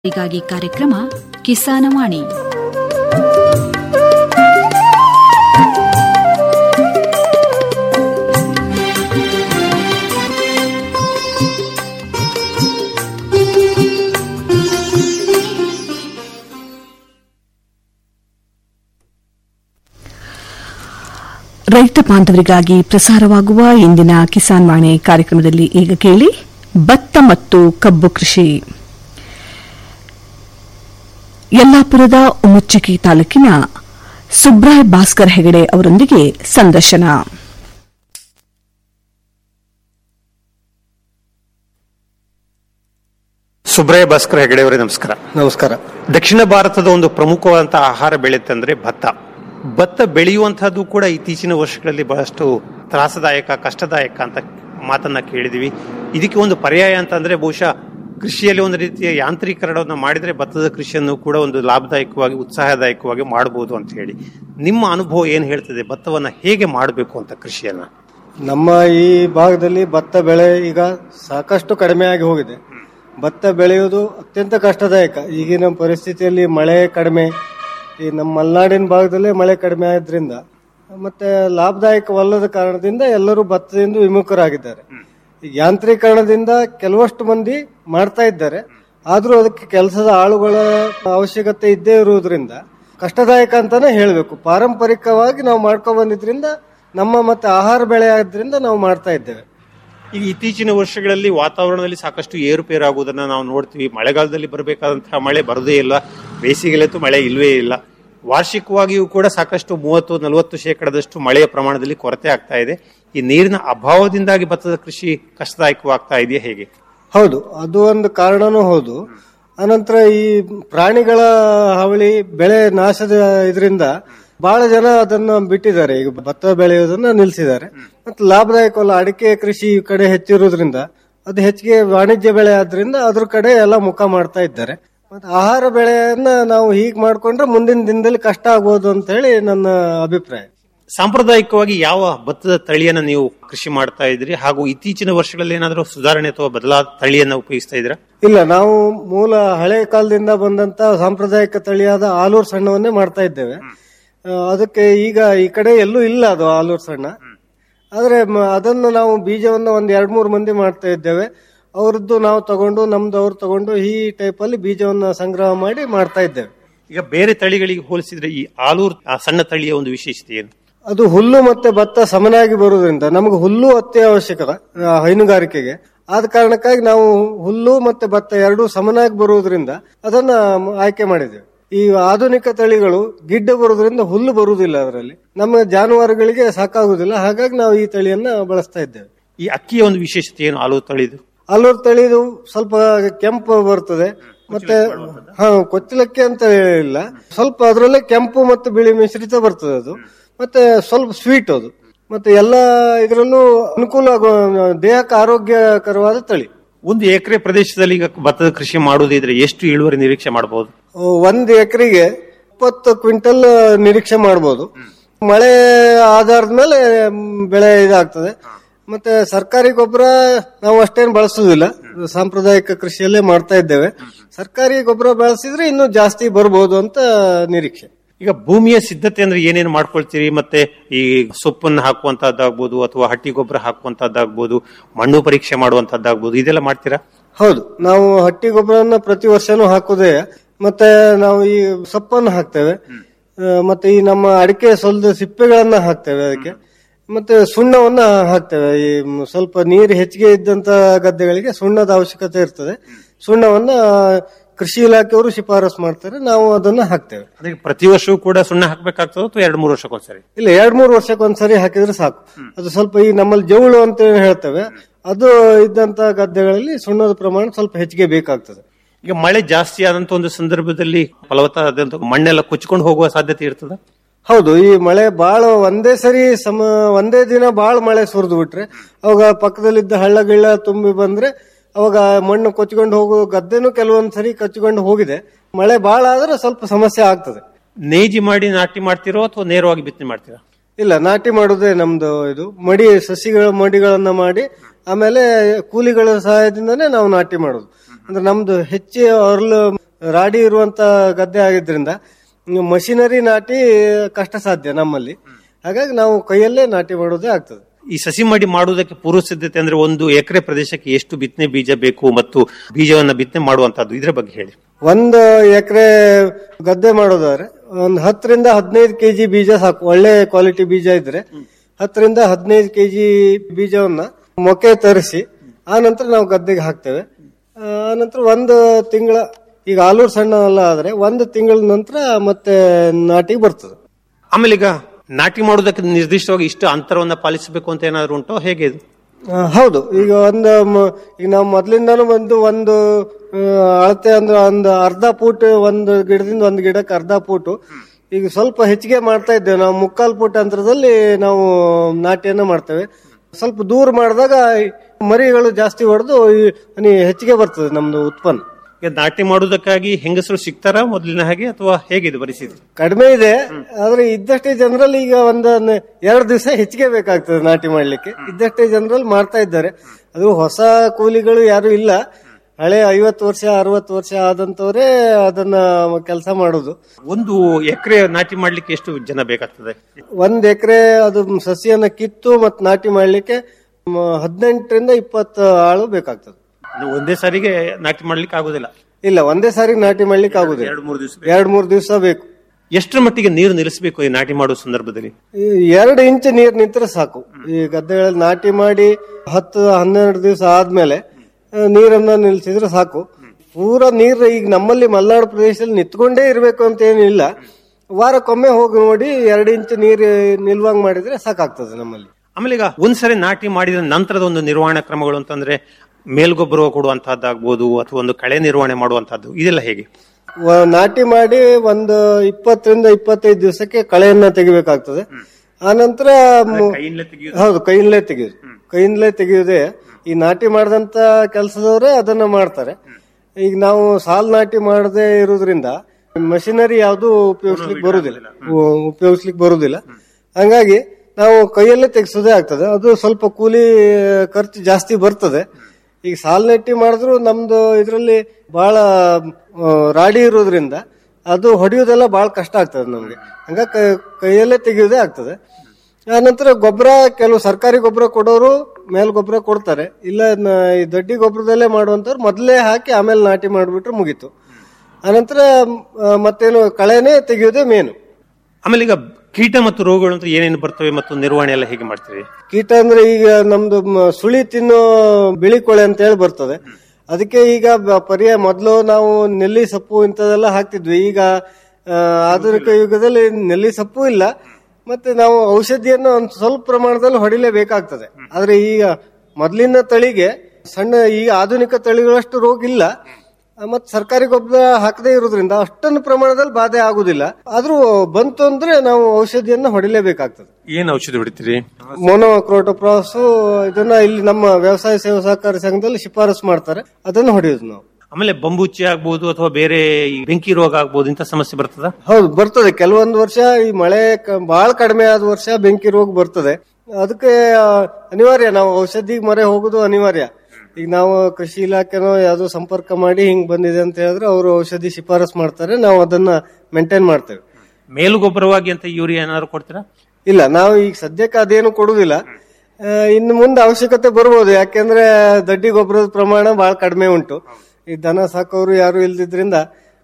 ಗಾಗಿ ಕಾರ್ಯಕ್ರಮ ಕಿಸಾನವಾಣಿ ರೈತ ಬಾಂಧವರಿಗಾಗಿ ಪ್ರಸಾರವಾಗುವ ಇಂದಿನ ಕಿಸಾನ್ ವಾಣಿ ಕಾರ್ಯಕ್ರಮದಲ್ಲಿ ಈಗ ಕೇಳಿ ಭತ್ತ ಮತ್ತು ಕಬ್ಬು ಕೃಷಿ ಯಲ್ಲಾಪುರದ ಉಮುಚ್ಚಿಕಿ ತಾಲೂಕಿನ ಸುಬ್ರಾಯ್ ಭಾಸ್ಕರ್ ಹೆಗಡೆ ಅವರೊಂದಿಗೆ ಸಂದರ್ಶನ ಸುಬ್ರಾಯ ಭಾಸ್ಕರ್ ಹೆಗಡೆ ಅವರೇ ನಮಸ್ಕಾರ ನಮಸ್ಕಾರ ದಕ್ಷಿಣ ಭಾರತದ ಒಂದು ಪ್ರಮುಖವಾದಂತಹ ಆಹಾರ ಬೆಳೆ ಅಂತಂದ್ರೆ ಭತ್ತ ಭತ್ತ ಬೆಳೆಯುವಂತಹದ್ದು ಕೂಡ ಇತ್ತೀಚಿನ ವರ್ಷಗಳಲ್ಲಿ ಬಹಳಷ್ಟು ತ್ರಾಸದಾಯಕ ಕಷ್ಟದಾಯಕ ಅಂತ ಮಾತನ್ನ ಕೇಳಿದೀವಿ ಇದಕ್ಕೆ ಒಂದು ಪರ್ಯಾಯ ಅಂತಂದ್ರೆ ಬಹುಶಃ ಕೃಷಿಯಲ್ಲಿ ಒಂದು ರೀತಿಯ ಯಾಂತ್ರೀಕರಣವನ್ನು ಮಾಡಿದ್ರೆ ಭತ್ತದ ಕೃಷಿಯನ್ನು ಕೂಡ ಒಂದು ಲಾಭದಾಯಕವಾಗಿ ಉತ್ಸಾಹದಾಯಕವಾಗಿ ಮಾಡಬಹುದು ಅಂತ ಹೇಳಿ ನಿಮ್ಮ ಅನುಭವ ಏನು ಹೇಳ್ತದೆ ಭತ್ತವನ್ನ ಹೇಗೆ ಮಾಡಬೇಕು ಅಂತ ಕೃಷಿಯನ್ನ ನಮ್ಮ ಈ ಭಾಗದಲ್ಲಿ ಭತ್ತ ಬೆಳೆ ಈಗ ಸಾಕಷ್ಟು ಕಡಿಮೆ ಆಗಿ ಹೋಗಿದೆ ಭತ್ತ ಬೆಳೆಯುವುದು ಅತ್ಯಂತ ಕಷ್ಟದಾಯಕ ಈಗಿನ ಪರಿಸ್ಥಿತಿಯಲ್ಲಿ ಮಳೆ ಕಡಿಮೆ ಈ ನಮ್ಮ ಮಲೆನಾಡಿನ ಭಾಗದಲ್ಲೇ ಮಳೆ ಕಡಿಮೆ ಆದ್ರಿಂದ ಮತ್ತೆ ಲಾಭದಾಯಕವಲ್ಲದ ಕಾರಣದಿಂದ ಎಲ್ಲರೂ ಭತ್ತದಿಂದ ವಿಮುಖರಾಗಿದ್ದಾರೆ ಈಗ ಯಾಂತ್ರೀಕರಣದಿಂದ ಕೆಲವಷ್ಟು ಮಂದಿ ಮಾಡ್ತಾ ಇದ್ದಾರೆ ಆದ್ರೂ ಅದಕ್ಕೆ ಕೆಲಸದ ಆಳುಗಳ ಅವಶ್ಯಕತೆ ಇದ್ದೇ ಇರುವುದರಿಂದ ಕಷ್ಟದಾಯಕ ಅಂತಾನೆ ಹೇಳಬೇಕು ಪಾರಂಪರಿಕವಾಗಿ ನಾವು ಮಾಡ್ಕೊ ಬಂದಿದ್ರಿಂದ ನಮ್ಮ ಮತ್ತೆ ಆಹಾರ ಬೆಳೆ ಆದ್ರಿಂದ ನಾವು ಮಾಡ್ತಾ ಇದ್ದೇವೆ ಈಗ ಇತ್ತೀಚಿನ ವರ್ಷಗಳಲ್ಲಿ ವಾತಾವರಣದಲ್ಲಿ ಸಾಕಷ್ಟು ಏರುಪೇರು ಆಗುವುದನ್ನ ನಾವು ನೋಡ್ತೀವಿ ಮಳೆಗಾಲದಲ್ಲಿ ಬರಬೇಕಾದಂತಹ ಮಳೆ ಬರೋದೇ ಇಲ್ಲ ಬೇಸಿಗೆಲಂತೂ ಮಳೆ ಇಲ್ವೇ ಇಲ್ಲ ವಾರ್ಷಿಕವಾಗಿಯೂ ಕೂಡ ಸಾಕಷ್ಟು ಮೂವತ್ತು ನಲವತ್ತು ಶೇಕಡದಷ್ಟು ಮಳೆಯ ಪ್ರಮಾಣದಲ್ಲಿ ಕೊರತೆ ಆಗ್ತಾ ಇದೆ ಈ ನೀರಿನ ಅಭಾವದಿಂದಾಗಿ ಭತ್ತದ ಕೃಷಿ ಕಷ್ಟದಾಯಕವಾಗ್ತಾ ಇದೆಯಾ ಹೇಗೆ ಹೌದು ಅದು ಒಂದು ಕಾರಣನೂ ಹೌದು ಅನಂತರ ಈ ಪ್ರಾಣಿಗಳ ಹಾವಳಿ ಬೆಳೆ ನಾಶದ ಇದರಿಂದ ಬಹಳ ಜನ ಅದನ್ನ ಬಿಟ್ಟಿದ್ದಾರೆ ಈಗ ಭತ್ತ ಬೆಳೆಯೋದನ್ನ ನಿಲ್ಲಿಸಿದ್ದಾರೆ ಮತ್ತು ಲಾಭದಾಯಕವಲ್ಲ ಅಡಿಕೆ ಕೃಷಿ ಈ ಕಡೆ ಹೆಚ್ಚಿರೋದ್ರಿಂದ ಅದು ಹೆಚ್ಚಿಗೆ ವಾಣಿಜ್ಯ ಬೆಳೆ ಆದ್ರಿಂದ ಅದ್ರ ಕಡೆ ಎಲ್ಲ ಮುಖ ಮಾಡ್ತಾ ಇದ್ದಾರೆ ಮತ್ತೆ ಆಹಾರ ಬೆಳೆಯನ್ನ ನಾವು ಹೀಗೆ ಮಾಡ್ಕೊಂಡ್ರೆ ಮುಂದಿನ ದಿನದಲ್ಲಿ ಕಷ್ಟ ಆಗ್ಬೋದು ಅಂತ ಹೇಳಿ ನನ್ನ ಅಭಿಪ್ರಾಯ ಸಾಂಪ್ರದಾಯಿಕವಾಗಿ ಯಾವ ಭತ್ತದ ತಳಿಯನ್ನ ನೀವು ಕೃಷಿ ಮಾಡ್ತಾ ಇದ್ರಿ ಹಾಗೂ ಇತ್ತೀಚಿನ ವರ್ಷಗಳಲ್ಲಿ ಏನಾದರೂ ಸುಧಾರಣೆ ಅಥವಾ ಬದಲಾದ ತಳಿಯನ್ನ ಉಪಯೋಗಿಸ್ತಾ ಇದ್ದೀರಾ ಇಲ್ಲ ನಾವು ಮೂಲ ಹಳೆ ಕಾಲದಿಂದ ಬಂದಂತ ಸಾಂಪ್ರದಾಯಿಕ ತಳಿಯಾದ ಆಲೂರು ಸಣ್ಣವನ್ನೇ ಮಾಡ್ತಾ ಇದ್ದೇವೆ ಆ, ಅದಕ್ಕೆ ಈಗ ಈ ಕಡೆ ಎಲ್ಲೂ ಇಲ್ಲ ಅದು ಆಲೂರು ಸಣ್ಣ ಆದ್ರೆ ಮ- ಅದನ್ನು ನಾವು ಬೀಜವನ್ನ ಒಂದ್ ಎರಡ್ ಮೂರು ಮಂದಿ ಮಾಡ್ತಾ ಇದ್ದೇವೆ ಅವ್ರದ್ದು ನಾವು ತಗೊಂಡು ನಮ್ದು ಅವ್ರು ತಗೊಂಡು ಈ ಟೈಪ್ ಅಲ್ಲಿ ಬೀಜವನ್ನ ಸಂಗ್ರಹ ಮಾಡಿ ಮಾಡ್ತಾ ಇದ್ದೇವೆ ಈಗ ಬೇರೆ ತಳಿಗಳಿಗೆ ಹೋಲಿಸಿದ್ರೆ ಈ ಆಲೂರ್ ಆ ಸಣ್ಣ ತಳಿಯ ಒಂದು ವಿಶೇಷತೆ ಏನು ಅದು ಹುಲ್ಲು ಮತ್ತೆ ಭತ್ತ ಸಮನಾಗಿ ಬರುವುದರಿಂದ ನಮಗೆ ಹುಲ್ಲು ಅತ್ಯವಶ್ಯಕ ಆ, ಹೈನುಗಾರಿಕೆಗೆ ಆದ ಕಾರಣಕ್ಕಾಗಿ ನಾವು ಹುಲ್ಲು ಮತ್ತೆ ಭತ್ತ ಎರಡೂ ಸಮನಾಗಿ ಬರುವುದರಿಂದ ಅದನ್ನ ಮ- ಆಯ್ಕೆ ಮಾಡಿದ್ದೇವೆ ಈ ಆಧುನಿಕ ತಳಿಗಳು ಗಿಡ್ಡ ಬರುವುದರಿಂದ ಹುಲ್ಲು ಬರುವುದಿಲ್ಲ ಅದರಲ್ಲಿ ನಮ್ಮ ಜಾನುವಾರುಗಳಿಗೆ ಸಾಕಾಗುವುದಿಲ್ಲ ಹಾಗಾಗಿ ನಾವು ಈ ತಳಿಯನ್ನ ಬಳಸ್ತಾ ಇದ್ದೇವೆ ಈ ಅಕ್ಕಿಯ ಒಂದು ವಿಶೇಷತೆ ಏನು ಆಲೂರು ತಳಿದು ಅಲ್ಲೂರು ತಳಿದು ಸ್ವಲ್ಪ ಕೆಂಪು ಬರ್ತದೆ ಮತ್ತೆ ಹಾ ಕೊಚ್ಚಲಕ್ಕಿ ಅಂತ ಇಲ್ಲ ಸ್ವಲ್ಪ ಅದರಲ್ಲೇ ಕೆಂಪು ಮತ್ತು ಬಿಳಿ ಮಿಶ್ರಿತ ಬರ್ತದೆ ಅದು ಮತ್ತೆ ಸ್ವಲ್ಪ ಸ್ವೀಟ್ ಅದು ಮತ್ತೆ ಎಲ್ಲ ಇದರಲ್ಲೂ ಅನುಕೂಲ ಆಗೋ ದೇಹಕ್ಕೆ ಆರೋಗ್ಯಕರವಾದ ತಳಿ ಒಂದು ಎಕರೆ ಪ್ರದೇಶದಲ್ಲಿ ಈಗ ಭತ್ತದ ಕೃಷಿ ಮಾಡುವುದಿದ್ರೆ ಎಷ್ಟು ಇಳುವರಿ ನಿರೀಕ್ಷೆ ಮಾಡಬಹುದು ಒಂದು ಎಕರೆಗೆ ಇಪ್ಪತ್ತು ಕ್ವಿಂಟಲ್ ನಿರೀಕ್ಷೆ ಮಾಡಬಹುದು ಮಳೆ ಆಧಾರದ ಮೇಲೆ ಮ್, ಬೆಳೆ ಇದಾಗ್ತದೆ ಮತ್ತೆ ಸರ್ಕಾರಿ ಗೊಬ್ಬರ ನಾವು ಅಷ್ಟೇನು ಬಳಸುದಿಲ್ಲ ಸಾಂಪ್ರದಾಯಿಕ ಕೃಷಿಯಲ್ಲೇ ಮಾಡ್ತಾ ಇದ್ದೇವೆ ಸರ್ಕಾರಿ ಗೊಬ್ಬರ ಬಳಸಿದ್ರೆ ಇನ್ನೂ ಜಾಸ್ತಿ ಬರ್ಬೋದು ಅಂತ ನಿರೀಕ್ಷೆ ಈಗ ಭೂಮಿಯ ಸಿದ್ಧತೆ ಅಂದ್ರೆ ಏನೇನು ಮಾಡ್ಕೊಳ್ತೀರಿ ಮತ್ತೆ ಈ ಸೊಪ್ಪನ್ನು ಹಾಕುವಂತಹದ್ದಾಗ್ಬೋದು ಅಥವಾ ಹಟ್ಟಿ ಗೊಬ್ಬರ ಹಾಕುವಂತಹದ್ದಾಗ್ಬೋದು ಮಣ್ಣು ಪರೀಕ್ಷೆ ಮಾಡುವಂತಹದ್ದಾಗ್ಬೋದು ಇದೆಲ್ಲ ಮಾಡ್ತೀರಾ ಹೌದು ನಾವು ಹಟ್ಟಿ ಗೊಬ್ಬರನ್ನ ಪ್ರತಿ ವರ್ಷನೂ ಹಾಕುದೇ ಮತ್ತೆ ನಾವು ಈ ಸೊಪ್ಪನ್ನು ಹಾಕ್ತೇವೆ ಆ, ಮತ್ತೆ ಈ ನಮ್ಮ ಅಡಿಕೆ ಸೊಲ್ದ ಸಿಪ್ಪೆಗಳನ್ನ ಹಾಕ್ತೇವೆ ಅದಕ್ಕೆ ಮತ್ತೆ ಸುಣ್ಣವನ್ನ ಹಾಕ್ತೇವೆ ಈ ಮ್, ಸ್ವಲ್ಪ ನೀರು ಹೆಚ್ಚಿಗೆ ಇದ್ದಂತ ಗದ್ದೆಗಳಿಗೆ ಸುಣ್ಣದ ಅವಶ್ಯಕತೆ ಇರ್ತದೆ ಸುಣ್ಣವನ್ನ ಕೃಷಿ ಇಲಾಖೆಯವರು ಶಿಫಾರಸು ಮಾಡ್ತಾರೆ ನಾವು ಅದನ್ನ ಹಾಕ್ತೇವೆ ಅದಕ್ಕೆ ಪ್ರತಿ ವರ್ಷವೂ ಕೂಡ ಸುಣ್ಣ ಹಾಕ್ಬೇಕಾಗ್ತದೆ ಅಥವಾ ಎರಡು ಮೂರು ವರ್ಷಕ್ಕೊಂದ್ಸರಿ ಇಲ್ಲ ಎರಡ್ ಮೂರು ವರ್ಷಕ್ಕೆ ಒಂದ್ಸರಿ ಹಾಕಿದ್ರೆ ಸಾಕು ಅದು ಸ್ವಲ್ಪ ಈ ನಮ್ಮಲ್ಲಿ ಜೌಳು ಅಂತ ಏನ್ ಹೇಳ್ತೇವೆ ಅದು ಇದ್ದಂತ ಗದ್ದೆಗಳಲ್ಲಿ ಸುಣ್ಣದ ಪ್ರಮಾಣ ಸ್ವಲ್ಪ ಹೆಚ್ಚಿಗೆ ಬೇಕಾಗ್ತದೆ ಈಗ ಮಳೆ ಜಾಸ್ತಿ ಆದಂತ ಒಂದು ಸಂದರ್ಭದಲ್ಲಿ ಫಲವತ್ತಾದಂತ ಮಣ್ಣೆಲ್ಲ ಕೊಚ್ಕೊಂಡು ಹೋಗುವ ಸಾಧ್ಯತೆ ಇರ್ತದ ಹೌದು ಈ ಮಳೆ ಬಾಳ ಒಂದೇ ಸರಿ ಸಮ ಒಂದೇ ದಿನ ಬಾಳ ಮಳೆ ಸುರಿದು ಬಿಟ್ರೆ ಅವಾಗ ಪಕ್ಕದಲ್ಲಿದ್ದ ಹಳ್ಳ ಗಿಳ್ಳ ತುಂಬಿ ಬಂದ್ರೆ ಅವಾಗ ಮಣ್ಣು ಕೊಚ್ಕೊಂಡು ಹೋಗೋ ಗದ್ದೆನೂ ಕೆಲವೊಂದ್ ಸರಿ ಕಚ್ಕೊಂಡು ಹೋಗಿದೆ ಮಳೆ ಬಾಳ ಆದ್ರೆ ಸ್ವಲ್ಪ ಸಮಸ್ಯೆ ಆಗ್ತದೆ ನೇಜಿ ಮಾಡಿ ನಾಟಿ ಮಾಡ್ತಿರೋ ಅಥವಾ ನೇರವಾಗಿ ಬಿತ್ತನೆ ಮಾಡ್ತೀರಾ ಇಲ್ಲ ನಾಟಿ ಮಾಡೋದೇ ನಮ್ದು ಇದು ಮಡಿ ಸಸಿಗಳ ಮಡಿಗಳನ್ನ ಮಾಡಿ ಆಮೇಲೆ ಕೂಲಿಗಳ ಸಹಾಯದಿಂದನೇ ನಾವು ನಾಟಿ ಮಾಡೋದು ಅಂದ್ರೆ ನಮ್ದು ಹೆಚ್ಚು ಅರ್ಲು ರಾಡಿ ಇರುವಂತ ಗದ್ದೆ ಆಗಿದ್ರಿಂದ ಮಷಿನರಿ ನಾಟಿ ಕಷ್ಟ ಸಾಧ್ಯ ನಮ್ಮಲ್ಲಿ ಹಾಗಾಗಿ ನಾವು ಕೈಯಲ್ಲೇ ನಾಟಿ ಮಾಡೋದೇ ಆಗ್ತದೆ ಈ ಸಸಿ ಮಡಿ ಮಾಡುವುದಕ್ಕೆ ಪೂರ್ವ ಸಿದ್ಧತೆ ಅಂದ್ರೆ ಒಂದು ಎಕರೆ ಪ್ರದೇಶಕ್ಕೆ ಎಷ್ಟು ಬಿತ್ತನೆ ಬೀಜ ಬೇಕು ಮತ್ತು ಬೀಜವನ್ನ ಬಿತ್ತನೆ ಮಾಡುವಂತದ್ದು ಇದ್ರ ಬಗ್ಗೆ ಹೇಳಿ ಒಂದು ಎಕರೆ ಗದ್ದೆ ಮಾಡೋದಾದ್ರೆ ಒಂದು ಹತ್ತರಿಂದ ಹದಿನೈದು ಕೆಜಿ ಬೀಜ ಸಾಕು ಒಳ್ಳೆ ಕ್ವಾಲಿಟಿ ಬೀಜ ಇದ್ರೆ ಹತ್ತರಿಂದ ಹದಿನೈದು ಕೆಜಿ ಬೀಜವನ್ನ ಮೊಕ್ಕೆ ತರಿಸಿ ಆ ನಂತರ ನಾವು ಗದ್ದೆಗೆ ಹಾಕ್ತೇವೆ ಆ ನಂತರ ಒಂದು ತಿಂಗಳ ಈಗ ಆಲೂರು ಸಣ್ಣ ಎಲ್ಲ ಆದ್ರೆ ಒಂದು ತಿಂಗಳ ನಂತರ ಮತ್ತೆ ನಾಟಿಗೆ ಬರ್ತದೆ ಆಮೇಲೆ ಈಗ ನಾಟಿ ಮಾಡುವುದಕ್ಕೆ ನಿರ್ದಿಷ್ಟವಾಗಿ ಇಷ್ಟು ಅಂತರವನ್ನ ಪಾಲಿಸಬೇಕು ಅಂತ ಏನಾದ್ರು ಉಂಟೋ ಹೇಗೆ ಇದು ಆ, ಹೌದು ಈಗ ಒಂದು ಮ- ಈಗ ನಾವು ಮೊದ್ಲಿಂದಾನು ಒಂದು ಒಂದು ಆ, ಅಳತೆ ಅಂದ್ರೆ ಒಂದು ಅರ್ಧ ಫೂಟ್ ಒಂದು ಗಿಡದಿಂದ ಒಂದು ಗಿಡಕ್ಕೆ ಅರ್ಧ ಫೂಟು ಈಗ ಸ್ವಲ್ಪ ಹೆಚ್ಚಿಗೆ ಮಾಡ್ತಾ ಇದ್ದೇವೆ ನಾವು ಮುಕ್ಕಾಲು ಫೂಟ್ ಅಂತರದಲ್ಲಿ ನಾವು ನಾಟ್ಯನ ಮಾಡ್ತೇವೆ ಸ್ವಲ್ಪ ದೂರ ಮಾಡಿದಾಗ ಮರಿಗಳು ಜಾಸ್ತಿ ಹೊಡೆದು ಹೆಚ್ಚಿಗೆ ಬರ್ತದೆ ನಮ್ದು ಉತ್ಪನ್ನ ಈಗ ನಾಟಿ ಮಾಡುವುದಕ್ಕಾಗಿ ಹೆಂಗಸರು ಸಿಗ್ತಾರಾ ಮೊದಲಿನ ಹಾಗೆ ಅಥವಾ ಹೇಗಿದೆ ಪರಿಸ್ಥಿತಿ ಕಡಿಮೆ ಇದೆ ಆದ್ರೆ ಇದ್ದಷ್ಟೇ ಜನರಲ್ಲಿ ಈಗ ಒಂದು ಎರಡು ದಿವಸ ಹೆಚ್ಚಿಗೆ ಬೇಕಾಗ್ತದೆ ನಾಟಿ ಮಾಡ್ಲಿಕ್ಕೆ ಇದ್ದಷ್ಟೇ ಜನರಲ್ಲಿ ಮಾಡ್ತಾ ಇದ್ದಾರೆ ಅದು ಹೊಸ ಕೂಲಿಗಳು ಯಾರು ಇಲ್ಲ ಹಳೆ ಐವತ್ತು ವರ್ಷ ಅರವತ್ತು ವರ್ಷ ಆದಂತವರೇ ಅದನ್ನ ಕೆಲಸ ಮಾಡೋದು ಒಂದು ಎಕರೆ ನಾಟಿ ಮಾಡ್ಲಿಕ್ಕೆ ಎಷ್ಟು ಜನ ಬೇಕಾಗ್ತದೆ ಒಂದ್ ಎಕರೆ ಅದು ಸಸಿಯನ್ನ ಕಿತ್ತು ಮತ್ತು ನಾಟಿ ಮಾಡ್ಲಿಕ್ಕೆ ಮ, ಹದಿನೆಂಟರಿಂದ ಇಪ್ಪತ್ತು ಆಳು ಬೇಕಾಗ್ತದೆ ಅದು ಒಂದೇ ಸಾರಿಗೆ ನಾಟಿ ಮಾಡ್ಲಿಕ್ಕೆ ಆಗುದಿಲ್ಲ ಇಲ್ಲ ಒಂದೇ ಸಾರಿ ನಾಟಿ ಮಾಡ್ಲಿಕ್ಕೆ ಆಗುದಿಲ್ಲ ಎರಡು ಮೂರು ದಿವಸ ಎರಡ್ ಮೂರ್ ದಿವಸ ಬೇಕು ಎಷ್ಟರ ಮಟ್ಟಿಗೆ ನೀರು ನಿಲ್ಲಿಸಬೇಕು ಈ ನಾಟಿ ಮಾಡುವ ಸಂದರ್ಭದಲ್ಲಿ ಈ ಎರಡು ಇಂಚ್ ನೀರ್ ನಿಂತರೆ ಸಾಕು ಈ ಗದ್ದೆಗಳಲ್ಲಿ ನಾಟಿ ಮಾಡಿ ಹತ್ತು ಹನ್ನೆರಡು ದಿವಸ ಆದ್ಮೇಲೆ ಆ, ನೀರನ್ನ ನಿಲ್ಸಿದ್ರೆ ಸಾಕು ಪೂರಾ ನೀರು ಈಗ ನಮ್ಮಲ್ಲಿ ಮಲೆನಾಡು ಪ್ರದೇಶದಲ್ಲಿ ನಿಂತ್ಕೊಂಡೇ ಇರಬೇಕು ಅಂತ ಏನಿಲ್ಲ ವಾರಕ್ಕೊಮ್ಮೆ ಹೋಗಿ ನೋಡಿ ಎರಡು ಇಂಚ್ ನೀರು ನಿಲ್ವಂಗ್ ಮಾಡಿದ್ರೆ ಸಾಕಾಗ್ತದೆ ನಮ್ಮಲ್ಲಿ ಆಮೇಲೆ ಈಗ ಒಂದ್ಸರಿ ನಾಟಿ ಮಾಡಿದ ನಂತರದ ಒಂದು ನಿರ್ವಹಣಾ ಕ್ರಮಗಳು ಅಂತಂದ್ರೆ ಮೇಲ್ಗೊಬ್ಬರ ಕೊಡುವಂತಹದ್ದಾಗ್ಬೋದು ಅಥವಾ ಒಂದು ಕಳೆ ನಿರ್ವಹಣೆ ಮಾಡುವಂತಹದ್ದು ಇದೆಲ್ಲ ಹೇಗೆ ವ- ನಾಟಿ ಮಾಡಿ ಒಂದು ಇಪ್ಪತ್ತರಿಂದ ಇಪ್ಪತ್ತೈದು ದಿವಸಕ್ಕೆ ಕಳೆಯನ್ನ ತೆಗಿಬೇಕಾಗ್ತದೆ ಆನಂತರ ಮು- ಕೈಯಿಂದಲೇ ತೆಗೆಯುವುದು? ಹೌದು ಕೈಯಿಂದಲೇ ತೆಗೆಯುದು ಕೈಯಿಂದಲೇ ತೆಗೆಯುವುದೇ ಈ ನಾಟಿ ಮಾಡಿದಂತ ಕೆಲಸದವರೇ ಅದನ್ನ ಮಾಡ್ತಾರೆ ಈಗ ನಾವು ಸಾಲ್ ನಾಟಿ ಮಾಡದೇ ಇರೋದ್ರಿಂದ ಮಷಿನರಿ ಯಾವುದು ಉಪಯೋಗಿಸ್ಲಿಕ್ಕೆ ಬರುದಿಲ್ಲ ಉ- ಉಪಯೋಗಿಸ್ಲಿಕ್ಕೆ ಬರುದಿಲ್ಲ ಹಂಗಾಗಿ ನಾವು ಕೈಯಲ್ಲೇ ತೆಗೆಸೋದೇ ಆಗ್ತದೆ ಅದು ಸ್ವಲ್ಪ ಕೂಲಿ ಖರ್ಚು ಜಾಸ್ತಿ ಬರ್ತದೆ ಈಗ ಸಾಲ್ ನೆಟ್ಟಿ ಮಾಡಿದ್ರು ನಮ್ದು ಇದರಲ್ಲಿ ಬಹಳ ಆ, ರಾಡಿ ಇರೋದ್ರಿಂದ ಅದು ಹೊಡೆಯೋದೆಲ್ಲ ಬಹಳ ಕಷ್ಟ ಆಗ್ತದೆ ನಮ್ಗೆ ಹಂಗ ಕೈಯಲ್ಲೇ ತೆಗೆಯೋದೇ ಆಗ್ತದೆ ಆ ನಂತರ ಗೊಬ್ಬರ ಕೆಲವು ಸರ್ಕಾರಿ ಗೊಬ್ಬರ ಕೊಡೋರು ಮೇಲ್ ಗೊಬ್ಬರ ಕೊಡ್ತಾರೆ ಇಲ್ಲ ನ- ಈ ದಡ್ಡಿ ಗೊಬ್ಬರದಲ್ಲೇ ಮಾಡುವಂತವ್ರು ಮೊದಲೇ ಹಾಕಿ ಆಮೇಲೆ ನಾಟಿ ಮಾಡಿಬಿಟ್ರೆ ಮುಗೀತು ಆನಂತರ ಆ, ಮತ್ತೇನು ಕಳೆನೇ ತೆಗೆಯೋದೇ ಮೇನು ಆಮೇಲೆ ಈಗ ಕೀಟ ಮತ್ತು ರೋಗಗಳು ಅಂತ ಏನೇನು ಬರ್ತವೆ ಮತ್ತು ನಿರ್ವಹಣೆ ಎಲ್ಲ ಹೇಗೆ ಮಾಡ್ತೀವಿ ಕೀಟ ಅಂದ್ರೆ ಈಗ ನಮ್ದು ಮ- ಸುಳಿ ತಿನ್ನೋ ಬಿಳಿ ಕೊಳೆ ಅಂತ ಹೇಳಿ ಬರ್ತದೆ ಅದಕ್ಕೆ ಈಗ ಬ- ಪರ್ಯಾಯ ಮೊದಲು ನಾವು ನೆಲ್ಲಿ ಸೊಪ್ಪು ಇಂಥದೆಲ್ಲ ಹಾಕ್ತಿದ್ವಿ ಈಗ ಆ, ಆಧುನಿಕ ಯುಗದಲ್ಲಿ ನೆಲ್ಲಿ ಸೊಪ್ಪು ಇಲ್ಲ ಮತ್ತೆ ನಾವು ಔಷಧಿಯನ್ನು ಒಂದು ಸ್ವಲ್ಪ ಪ್ರಮಾಣದಲ್ಲಿ ಹೊಡಿಲೇಬೇಕಾಗ್ತದೆ ಆದ್ರೆ ಈಗ ಮೊದಲಿನ ತಳಿಗೆ ಸಣ್ಣ ಈಗ ಆಧುನಿಕ ತಳಿಗಳಷ್ಟು ರೋಗ ಇಲ್ಲ ಮತ್ತೆ ಸರ್ಕಾರಿ ಗೊಬ್ಬರ ಹಾಕದೇ ಇರೋದ್ರಿಂದ ಅಷ್ಟೊಂದು ಪ್ರಮಾಣದಲ್ಲಿ ಬಾಧೆ ಆಗುದಿಲ್ಲ ಆದ್ರೂ ಬಂತು ಅಂದ್ರೆ ನಾವು ಔಷಧಿಯನ್ನ ಹೊಡಿಲೇಬೇಕಾಗ್ತದೆ ಏನ್ ಔಷಧಿ ಹೊಡಿತೀರಿ ಮೊನೋಕ್ರೋಟೋಪ್ರಾಸ್ ಇದನ್ನ ಇಲ್ಲಿ ನಮ್ಮ ವ್ಯವಸಾಯ ಸೇವಾ ಸಹಕಾರಿ ಸಂಘದಲ್ಲಿ ಶಿಫಾರಸು ಮಾಡ್ತಾರೆ ಅದನ್ನು ಹೊಡೆಯೋದು ನಾವು ಆಮೇಲೆ ಬಂಬುಚ್ಚಿ ಆಗ್ಬೋದು ಅಥವಾ ಬೇರೆ ಈ ಬೆಂಕಿ ರೋಗ ಆಗ್ಬೋದು ಇಂಥ ಸಮಸ್ಯೆ ಬರ್ತದ ಹೌದು ಬರ್ತದೆ ಕೆಲವೊಂದು ವರ್ಷ ಈ ಮಳೆ ಕ- ಬಹಳ ಕಡಿಮೆ ಆದ ವರ್ಷ ಬೆಂಕಿ ರೋಗ ಬರ್ತದೆ ಅದಕ್ಕೆ ಆ, ಅನಿವಾರ್ಯ ನಾವು ಔಷಧಿಗೆ ಮೊರೆ ಹೋಗುದು ಅನಿವಾರ್ಯ ಈಗ ನಾವು ಕೃಷಿ ಇಲಾಖೆನೋ ಯಾವ್ದೋ ಸಂಪರ್ಕ ಮಾಡಿ ಹಿಂಗ್ ಬಂದಿದೆ ಅಂತ ಹೇಳಿದ್ರೆ ಅವರು ಔಷಧಿ ಶಿಫಾರಸ್ ಮಾಡ್ತಾರೆ ನಾವು ಅದನ್ನ ಮೇಂಟೈನ್ ಮಾಡ್ತೇವೆ ಮೇಲು ಗೊಬ್ಬರವಾಗಿ ಅಂತ ಯೂರಿಯಾ ಏನಾದ್ರು ಕೊಡ್ತೀರಾ ಇಲ್ಲ ನಾವು ಈಗ ಸದ್ಯಕ್ಕೆ ಅದೇನು ಕೊಡುದಿಲ್ಲ ಆ, ಇನ್ನು ಮುಂದೆ ಅವಶ್ಯಕತೆ ಬರ್ಬೋದು ಯಾಕೆಂದ್ರೆ ದಡ್ಡಿ ಗೊಬ್ಬರದ ಪ್ರಮಾಣ ಬಹಳ ಕಡಿಮೆ ಉಂಟು ಈ ದನ ಸಾಕೋರು ಯಾರು ಇಲ್ದಿದ್ರಿಂದ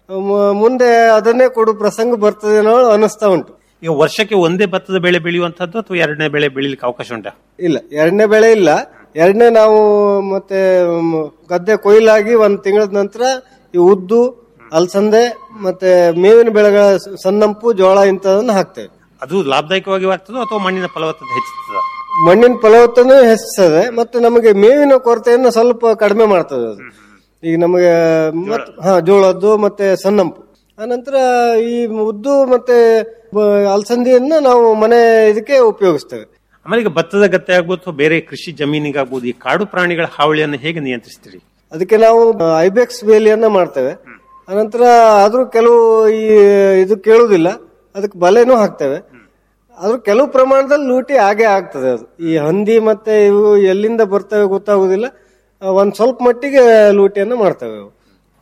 ಮ- ಮುಂದೆ ಅದನ್ನೇ ಕೊಡು ಪ್ರಸಂಗ ಬರ್ತದೇನೋ ಅನಿಸ್ತಾ ಉಂಟು ಈಗ ವರ್ಷಕ್ಕೆ ಒಂದೇ ಭತ್ತದ ಬೆಳೆ ಬೆಳೆಯುವಂತದ್ದು ಅಥವಾ ಎರಡನೇ ಬೆಳೆ ಬೆಳಿಲಿಕ್ಕೆ ಅವಕಾಶ ಉಂಟಾ ಇಲ್ಲ ಎರಡನೇ ಬೆಳೆ ಇಲ್ಲ ಎರಡನೇ ನಾವು ಮತ್ತೆ ಮ್, ಗದ್ದೆ ಕೊಯ್ಲಾಗಿ ಒಂದ್ ತಿಂಗಳದ ನಂತರ ಈ ಉದ್ದು ಅಲಸಂದೆ ಮತ್ತೆ ಮೇವಿನ ಬೆಳೆಗಳ ಸ- ಸನ್ನಂಪು ಜೋಳ ಇಂಥದನ್ನ ಹಾಕ್ತೇವೆ ಅದು ಲಾಭದಾಯಕವಾಗಿ ಆಗ್ತದೋ ಅಥವಾ ಮಣ್ಣಿನ ಫಲವತ್ತತೆ ಹೆಚ್ಚುತ್ತದ ಮಣ್ಣಿನ ಫಲವತ್ತನ್ನು ಹೆಚ್ಚಿಸ್ತದೆ ಮತ್ತೆ ನಮಗೆ ಮೇವಿನ ಕೊರತೆಯನ್ನು ಸ್ವಲ್ಪ ಕಡಿಮೆ ಮಾಡ್ತದೆ ಅದು ಈಗ ನಮಗೆ ಮತ್- ಹಾ ಜೋಳದ್ದು ಮತ್ತೆ ಸನ್ನಂಪು ಆನಂತರ ಈ ಉದ್ದು ಮತ್ತೆ ಬ- ಅಲಸಂದಿಯನ್ನ ನಾವು ಮನೆ ಇದಕ್ಕೆ ಉಪಯೋಗಿಸ್ತೇವೆ ಆಮೇಲೆ ಈಗ ಭತ್ತದ ಗದ್ದೆ ಆಗ್ಬೋದು ಅಥವಾ ಬೇರೆ ಕೃಷಿ ಜಮೀನಿಗಾಗ್ಬೋದು ಈ ಕಾಡು ಪ್ರಾಣಿಗಳ ಹಾವಳಿಯನ್ನು ಹೇಗೆ ನಿಯಂತ್ರಿಸ್ತೀರಿ ಅದಕ್ಕೆ ನಾವು ಐಬೆಕ್ಸ್ ಬೇಲಿಯನ್ನ ಮಾಡ್ತೇವೆ ಅನಂತರ ಆದ್ರೂ ಕೆಲವು ಈ ಇದು ಕೇಳುವುದಿಲ್ಲ ಅದಕ್ಕೆ ಬಲೆನೂ ಹಾಕ್ತೇವೆ ಆದ್ರೂ ಕೆಲವು ಪ್ರಮಾಣದಲ್ಲಿ ಲೂಟಿ ಆಗೇ ಆಗ್ತದೆ ಅದು ಈ ಹಂದಿ ಮತ್ತೆ ಇವು ಎಲ್ಲಿಂದ ಬರ್ತವೆ ಗೊತ್ತಾಗುದಿಲ್ಲ ಆ, ಒಂದ್ ಸ್ವಲ್ಪ ಮಟ್ಟಿಗೆ ಲೂಟಿಯನ್ನ ಮಾಡ್ತೇವೆ ಅವು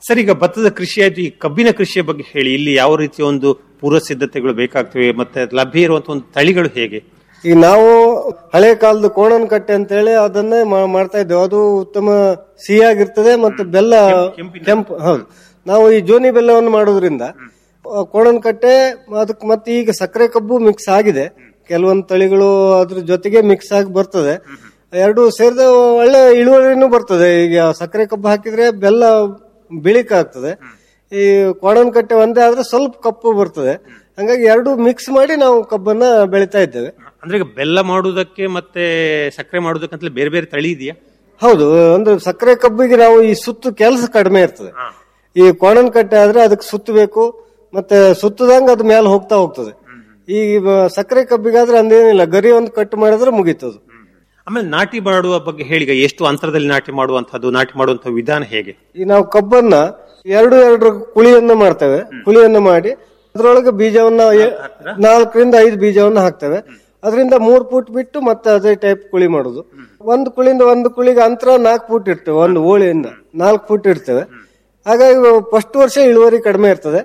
ಸರ್ ಈಗ ಭತ್ತದ ಕೃಷಿ ಆಯ್ತು ಈ ಕಬ್ಬಿನ ಕೃಷಿಯ ಬಗ್ಗೆ ಹೇಳಿ ಇಲ್ಲಿ ಯಾವ ರೀತಿಯ ಒಂದು ಪೂರ್ವ ಸಿದ್ಧತೆಗಳು ಬೇಕಾಗ್ತವೆ ಮತ್ತೆ ಲಭ್ಯ ಇರುವಂತಹ ಒಂದು ತಳಿಗಳು ಹೇಗೆ ಈಗ ನಾವು ಹಳೆ ಕಾಲದ ಕೋಣನ್ ಕಟ್ಟೆ ಅಂತ ಹೇಳಿ ಅದನ್ನೇ ಮಾ- ಮಾಡ್ತಾ ಇದ್ದೇವೆ ಅದು ಉತ್ತಮ ಸಿಹಿಯಾಗಿರ್ತದೆ ಮತ್ತೆ ಬೆಲ್ಲ ಕೆಂಪು ಹೌದು ನಾವು ಈ ಜೋನಿ ಬೆಲ್ಲವನ್ನು ಮಾಡೋದ್ರಿಂದ ಆ, ಕೋಣನ್ ಕಟ್ಟೆ ಅದಕ್ಕೆ ಮತ್ತೆ ಈಗ ಸಕ್ಕರೆ ಕಬ್ಬು ಮಿಕ್ಸ್ ಆಗಿದೆ ಕೆಲವೊಂದು ತಳಿಗಳು ಅದ್ರ ಜೊತೆಗೆ ಮಿಕ್ಸ್ ಆಗಿ ಬರ್ತದೆ ಎರಡು ಸೇರಿದ ಒಳ್ಳೆ ಇಳುವರಿನೂ ಬರ್ತದೆ ಈಗ ಸಕ್ಕರೆ ಕಬ್ಬು ಹಾಕಿದ್ರೆ ಬೆಲ್ಲ ಬಿಳಿಕ ಆಗ್ತದೆ ಈ ಕೋಣನ್ ಕಟ್ಟೆ ಒಂದೇ ಆದ್ರೆ ಸ್ವಲ್ಪ ಕಪ್ಪು ಬರ್ತದೆ ಹಂಗಾಗಿ ಎರಡು ಮಿಕ್ಸ್ ಮಾಡಿ ನಾವು ಕಬ್ಬನ್ನ ಬೆಳಿತಾ ಇದ್ದೇವೆ ಅಂದ್ರೆ ಈಗ ಬೆಲ್ಲ ಮಾಡುವುದಕ್ಕೆ ಮತ್ತೆ ಸಕ್ಕರೆ ಮಾಡುವುದಕ್ಕಂತಲೇ ಬೇರೆ ಬೇರೆ ತಳಿ ಇದೆಯಾ ಹೌದು ಅಂದ್ರೆ ಸಕ್ಕರೆ ಕಬ್ಬಿಗೆ ನಾವು ಈ ಸುತ್ತು ಕೆಲಸ ಕಡಿಮೆ ಇರ್ತದೆ ಈ ಕೋಣನ್ ಕಟ್ಟೆ ಆದ್ರೆ ಅದಕ್ಕೆ ಸುತ್ತು ಬೇಕು ಮತ್ತೆ ಸುತ್ತದಂಗ ಅದು ಮೇಲೆ ಹೋಗ್ತಾ ಹೋಗ್ತದೆ ಈ ಬ- ಸಕ್ಕರೆ ಕಬ್ಬಿಗಾದ್ರೆ ಅಂದೇನಿಲ್ಲ ಗರಿ ಒಂದು ಕಟ್ ಮಾಡಿದ್ರೆ ಮುಗೀತದು ಆಮೇಲೆ ನಾಟಿ ಮಾಡುವ ಬಗ್ಗೆ ಹೇಳಿ ಈಗ ಎಷ್ಟು ಅಂತರದಲ್ಲಿ ನಾಟಿ ಮಾಡುವಂತಹದ್ದು ನಾಟಿ ಮಾಡುವಂತಹ ವಿಧಾನ ಹೇಗೆ ಈ ನಾವು ಕಬ್ಬನ್ನ ಎರಡು ಎರಡು ಕುಳಿಯನ್ನ ಮಾಡ್ತೇವೆ ಕುಳಿಯನ್ನ ಮಾಡಿ ಅದ್ರೊಳಗೆ ಬೀಜವನ್ನ ಎ- ನಾಲ್ಕರಿಂದ ಐದು ಬೀಜವನ್ನ ಹಾಕ್ತೇವೆ ಅದರಿಂದ ಮೂರ್ ಫೂಟ್ ಬಿಟ್ಟು ಮತ್ತೆ ಅದೇ ಟೈಪ್ ಕುಳಿ ಮಾಡುದು ಒಂದು ಕುಳಿಯಿಂದ ಒಂದು ಕುಳಿಗೆ ಅಂತರ ನಾಲ್ಕು ಫೂಟ್ ಇರ್ತೇವೆ ಒಂದು ಓಳಿಯಿಂದ ನಾಲ್ಕು ಫೂಟ್ ಇರ್ತೇವೆ ಹಾಗಾಗಿ ಫಸ್ಟ್ ವರ್ಷ ಇಳುವರಿ ಕಡಿಮೆ ಇರ್ತದೆ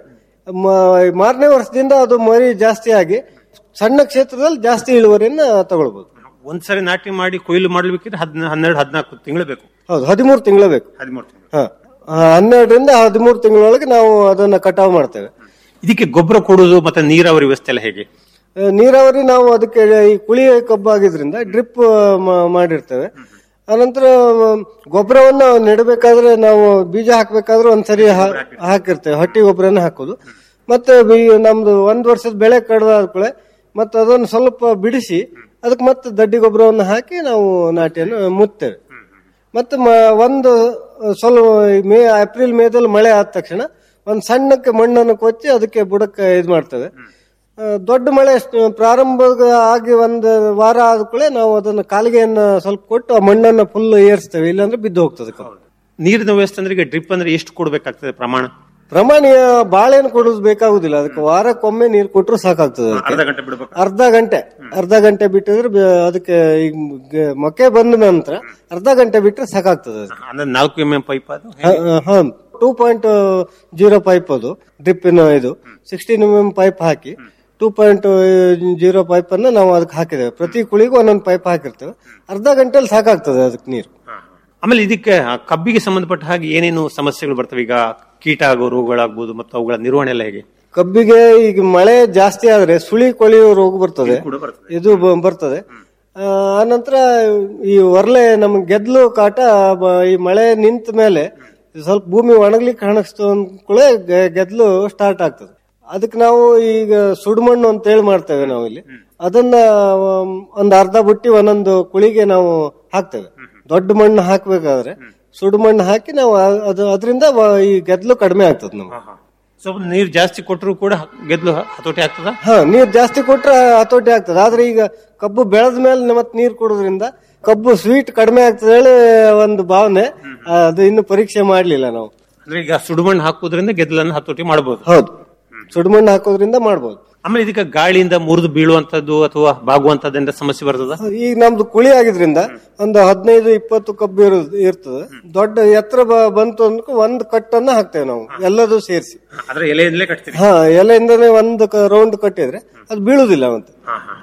ಮ- ಮಾರನೇ ವರ್ಷದಿಂದ ಅದು ಮರಿ ಜಾಸ್ತಿ ಆಗಿ ಸಣ್ಣ ಕ್ಷೇತ್ರದಲ್ಲಿ ಜಾಸ್ತಿ ಇಳುವರಿಯನ್ನ ತಗೊಳ್ಬಹುದು ಒಂದ್ಸರಿ ನಾಟಿ ಮಾಡಿ ಕೊಯ್ಲು ಮಾಡ್ಲಿಕ್ಕಿದ್ರೆ ಹದಿನ ಹನ್ನೆರಡು ಹದಿನಾಲ್ಕು ತಿಂಗಳು ಬೇಕು ಹೌದು ಹದಿಮೂರು ತಿಂಗಳ ಬೇಕು ಹದಿಮೂರು ತಿಂಗಳು ಹ ಆ, ಹನ್ನೆರಡರಿಂದ ಹದಿಮೂರು ತಿಂಗಳೊಳಗೆ ನಾವು ಅದನ್ನ ಕಟಾವು ಮಾಡ್ತೇವೆ ಇದಕ್ಕೆ ಗೊಬ್ಬರ ಕೊಡುವುದು ಮತ್ತೆ ನೀರಾವರಿ ವ್ಯವಸ್ಥೆ ಎಲ್ಲ ಹೇಗೆ ಆ, ನೀರಾವರಿ ನಾವು ಅದಕ್ಕೆ ಈ ಕುಳಿ ಕಬ್ಬಾಗಿದ್ರಿಂದ ಡ್ರಿಪ್ ಮಾಡಿರ್ತೇವೆ ಅನಂತರ ಮ್, ಗೊಬ್ಬರವನ್ನ ನೆಡಬೇಕಾದ್ರೆ ನಾವು ಬೀಜ ಹಾಕ್ಬೇಕಾದ್ರೆ ಒಂದ್ಸರಿ ಹಾ- ಹಾಕಿರ್ತೇವೆ ಹಟ್ಟಿ ಗೊಬ್ಬರನ ಹಾಕೋದು ಮತ್ತೆ ಬಿ- ನಮ್ದು ಒಂದ್ ವರ್ಷದ ಬೆಳೆ ಕಡ್ದಾದ್ಕೂಳೆ ಮತ್ತೆ ಅದನ್ನು ಸ್ವಲ್ಪ ಬಿಡಿಸಿ ಅದಕ್ಕೆ ಮತ್ತೆ ದಡ್ಡಿ ಗೊಬ್ಬರವನ್ನು ಹಾಕಿ ನಾವು ನಾಟಿಯನ್ನು ಮುತ್ತೇವೆ ಮತ್ತೆ ಮ- ಒಂದು ಸ್ವಲ್ಪ ಈ ಮೇ ಏಪ್ರಿಲ್ ಮೇದಲ್ಲಿ ಮಳೆ ಆದ ತಕ್ಷಣ ಒಂದು ಸಣ್ಣಕ್ಕೆ ಮಣ್ಣನ್ನು ಕೊಚ್ಚಿ ಅದಕ್ಕೆ ಬುಡಕ್ಕೆ ಇದು ಮಾಡ್ತೇವೆ ಆ, ದೊಡ್ಡ ಮಳೆ ಸ್ಟ್- ಪ್ರಾರಂಭ ಆಗಿ ಒಂದು ವಾರ ಆದ ಕೂಡಲೇ ನಾವು ಅದನ್ನ ಕಾಲಿಗೆಯನ್ನ ಸ್ವಲ್ಪ ಕೊಟ್ಟು ಆ ಮಣ್ಣನ್ನ ಫುಲ್ ಏರಿಸ್ತೇವೆ ಇಲ್ಲಾಂದ್ರೆ ಬಿದ್ದು ಹೋಗ್ತದೆ ಕಬ್ಬು. ನೀರಿನ ವ್ಯವಸ್ಥೆ ಅಂದ್ರೆ ಈಗ ಡ್ರಿಪ್ ಅಂದ್ರೆ ಎಷ್ಟು ಕೊಡ್ಬೇಕಾಗ್ತದೆ ಪ್ರಮಾಣ ಪ್ರಮಾಣ ಬಾಳೆಹಣ್ಣು ಕೊಡೋದು ಬೇಕಾಗುದಿಲ್ಲ ಅದಕ್ಕೆ ವಾರಕ್ಕೊಮ್ಮೆ ನೀರು ಕೊಟ್ಟರು ಸಾಕಾಗ್ತದೆ ಅದಕ್ಕೆ. ಅರ್ಧ ಗಂಟೆ ಬಿಡ್ಬೇಕು ಅರ್ಧ ಗಂಟೆ ಅರ್ಧ ಗಂಟೆ ಬಿಟ್ಟಿದ್ರೆ ಬೆ- ಅದಕ್ಕೆ ಈಗ ಗ- ಮೊಕ್ಕೆ ಬಂದ ನಂತರ ಅರ್ಧ ಗಂಟೆ ಬಿಟ್ಟರೆ ಸಾಕಾಗ್ತದೆ ಅದಕ್ಕೆ ಅಂದ್ರೆ ನಾಲ್ಕು ಎಂ ಎಂ ಪೈಪ್ ಅದು ಟೂ ಪಾಯಿಂಟ್ ಜೀರೋ ಪೈಪ್ ಅದು ಡ್ರಿಪ್ಪಿನ ಇದು ಸಿಕ್ಸ್ಟೀನ್ ಎಂ ಎಂ ಪೈಪ್ ಹಾಕಿ ಟೂ ಪಾಯಿಂಟ್ ಜೀರೋ ಪೈಪ್ ಅನ್ನ ನಾವು ಅದಕ್ಕೆ ಹಾಕಿದ್ದೇವೆ ಪ್ರತಿ ಕುಳಿಗೂ ಒಂದೊಂದು ಪೈಪ್ ಹಾಕಿರ್ತೇವೆ ಅರ್ಧ ಗಂಟೆಲಿ ಸಾಕಾಗ್ತದೆ ಅದಕ್ಕೆ ನೀರು ಆಮೇಲೆ ಇದಕ್ಕೆ ಆ ಕಬ್ಬಿಗೆ ಸಂಬಂಧಪಟ್ಟ ಹಾಗೆ ಏನೇನು ಸಮಸ್ಯೆಗಳು ಬರ್ತವೆ ಈಗ ಕೀಟ ಆಗೋ ರೋಗಗಳಾಗ್ಬೋದು ಮತ್ತು ಅವುಗಳ ನಿರ್ವಹಣೆ ಎಲ್ಲ ಹೇಗೆ ಕಬ್ಬಿಗೆ ಈಗ ಮಳೆ ಜಾಸ್ತಿ ಆದ್ರೆ ಸುಳಿ ಕೊಳೆಯೋ ರೋಗ ಬರ್ತದೆ ಕೂಡ ಬರ್ತದೆ. ಇದು ಬ- ಬರ್ತದೆ ಆ, ಆನಂತರ ಈ ಒರ್ಲೆ ನಮ್ಗೆ ಗೆದ್ಲು ಕಾಟ ಬ- ಈ ಮಳೆ ನಿಂತ ಮೇಲೆ ಸ್ವಲ್ಪ ಭೂಮಿ ಒಣಗ್ಲಿಕ್ಕೆ ಕಾಣಿಸ್ತು ಅಂದ್ಕೂಳೆ ಗೆ- ಗೆದ್ಲು ಸ್ಟಾರ್ಟ್ ಆಗ್ತದೆ ಅದಕ್ಕೆ ನಾವು ಈಗ ಸುಡುಮಣ್ಣು ಅಂತ ಹೇಳಿ ಮಾಡ್ತೇವೆ ನಾವು ಇಲ್ಲಿ ಅದನ್ನ ಆಮ್, ಒಂದು ಅರ್ಧ ಬುಟ್ಟಿ ಒಂದೊಂದು ಕುಳಿಗೆ ನಾವು ಹಾಕ್ತೇವೆ ದೊಡ್ಡ ಮಣ್ಣು ಹಾಕ್ಬೇಕಾದ್ರೆ ಸುಡು ಮಣ್ಣು ಹಾಕಿ ನಾವು ಆ- ಅದು ಅದರಿಂದ ಈ ಗೆದ್ಲು ಕಡಿಮೆ ಆಗ್ತದೆ ನಮ್ಗೆ ಸ್ವಲ್ಪ ನೀರು ಜಾಸ್ತಿ ಕೊಟ್ಟರು ಕೂಡ ಗೆದ್ಲು ಹತೋಟಿ ಆಗ್ತದ ಹಾ ನೀರ್ ಜಾಸ್ತಿ ಕೊಟ್ರೆ ಹತೋಟಿ ಆಗ್ತದೆ ಆದ್ರೆ ಈಗ ಕಬ್ಬು ಬೆಳೆದ ಮೇಲೆ ಮತ್ತೆ ನೀರ್ ಕೊಡೋದ್ರಿಂದ ಕಬ್ಬು ಸ್ವೀಟ್ ಕಡಿಮೆ ಆಗ್ತದೆ ಹೇಳಿ ಒಂದು ಭಾವನೆ ಅದು ಇನ್ನು ಪರೀಕ್ಷೆ ಮಾಡ್ಲಿಲ್ಲ ನಾವು ಅಂದ್ರೆ ಈಗ ಸುಡುಮಣ್ಣು ಹಾಕುವುದರಿಂದ ಗೆದ್ದಲನ್ನು ಹತೋಟಿ ಮಾಡಬಹುದು ಹೌದು ಸುಡುಮಣ್ಣು ಹಾಕೋದ್ರಿಂದ ಮಾಡ್ಬೋದು ಆಮೇಲೆ ಇದಕ್ಕೆ ಗಾಳಿಯಿಂದ ಮುರಿದು ಬೀಳುವಂತದ್ದು ಅಥವಾ ಬಾಗುವಂತದ್ದಿಂದ ಸಮಸ್ಯೆ ಬರ್ತದ ಈಗ ನಮ್ದು ಕುಳಿ ಆಗಿದ್ರಿಂದ ಒಂದು ಹದಿನೈದು ಇಪ್ಪತ್ತು ಕಬ್ಬು ಇರೋದು ಇರ್ತದೆ ದೊಡ್ಡ ಎತ್ತರ ಬ- ಬಂತು ಅಂದ್ಕೊ ಒಂದು ಕಟ್ಟನ್ನ ಹಾಕ್ತೇವೆ ನಾವು ಎಲ್ಲದೂ ಸೇರಿಸಿ ಅದ್ರ ಎಲೆಯಿಂದಲೇ ಕಟ್ತೀರಿ ಹಾ ಎಲೆಯಿಂದನೇ ಒಂದು ರೌಂಡ್ ಕಟ್ಟಿದ್ರೆ ಅದು ಬೀಳುದಿಲ್ಲ ಮತ್ತೆ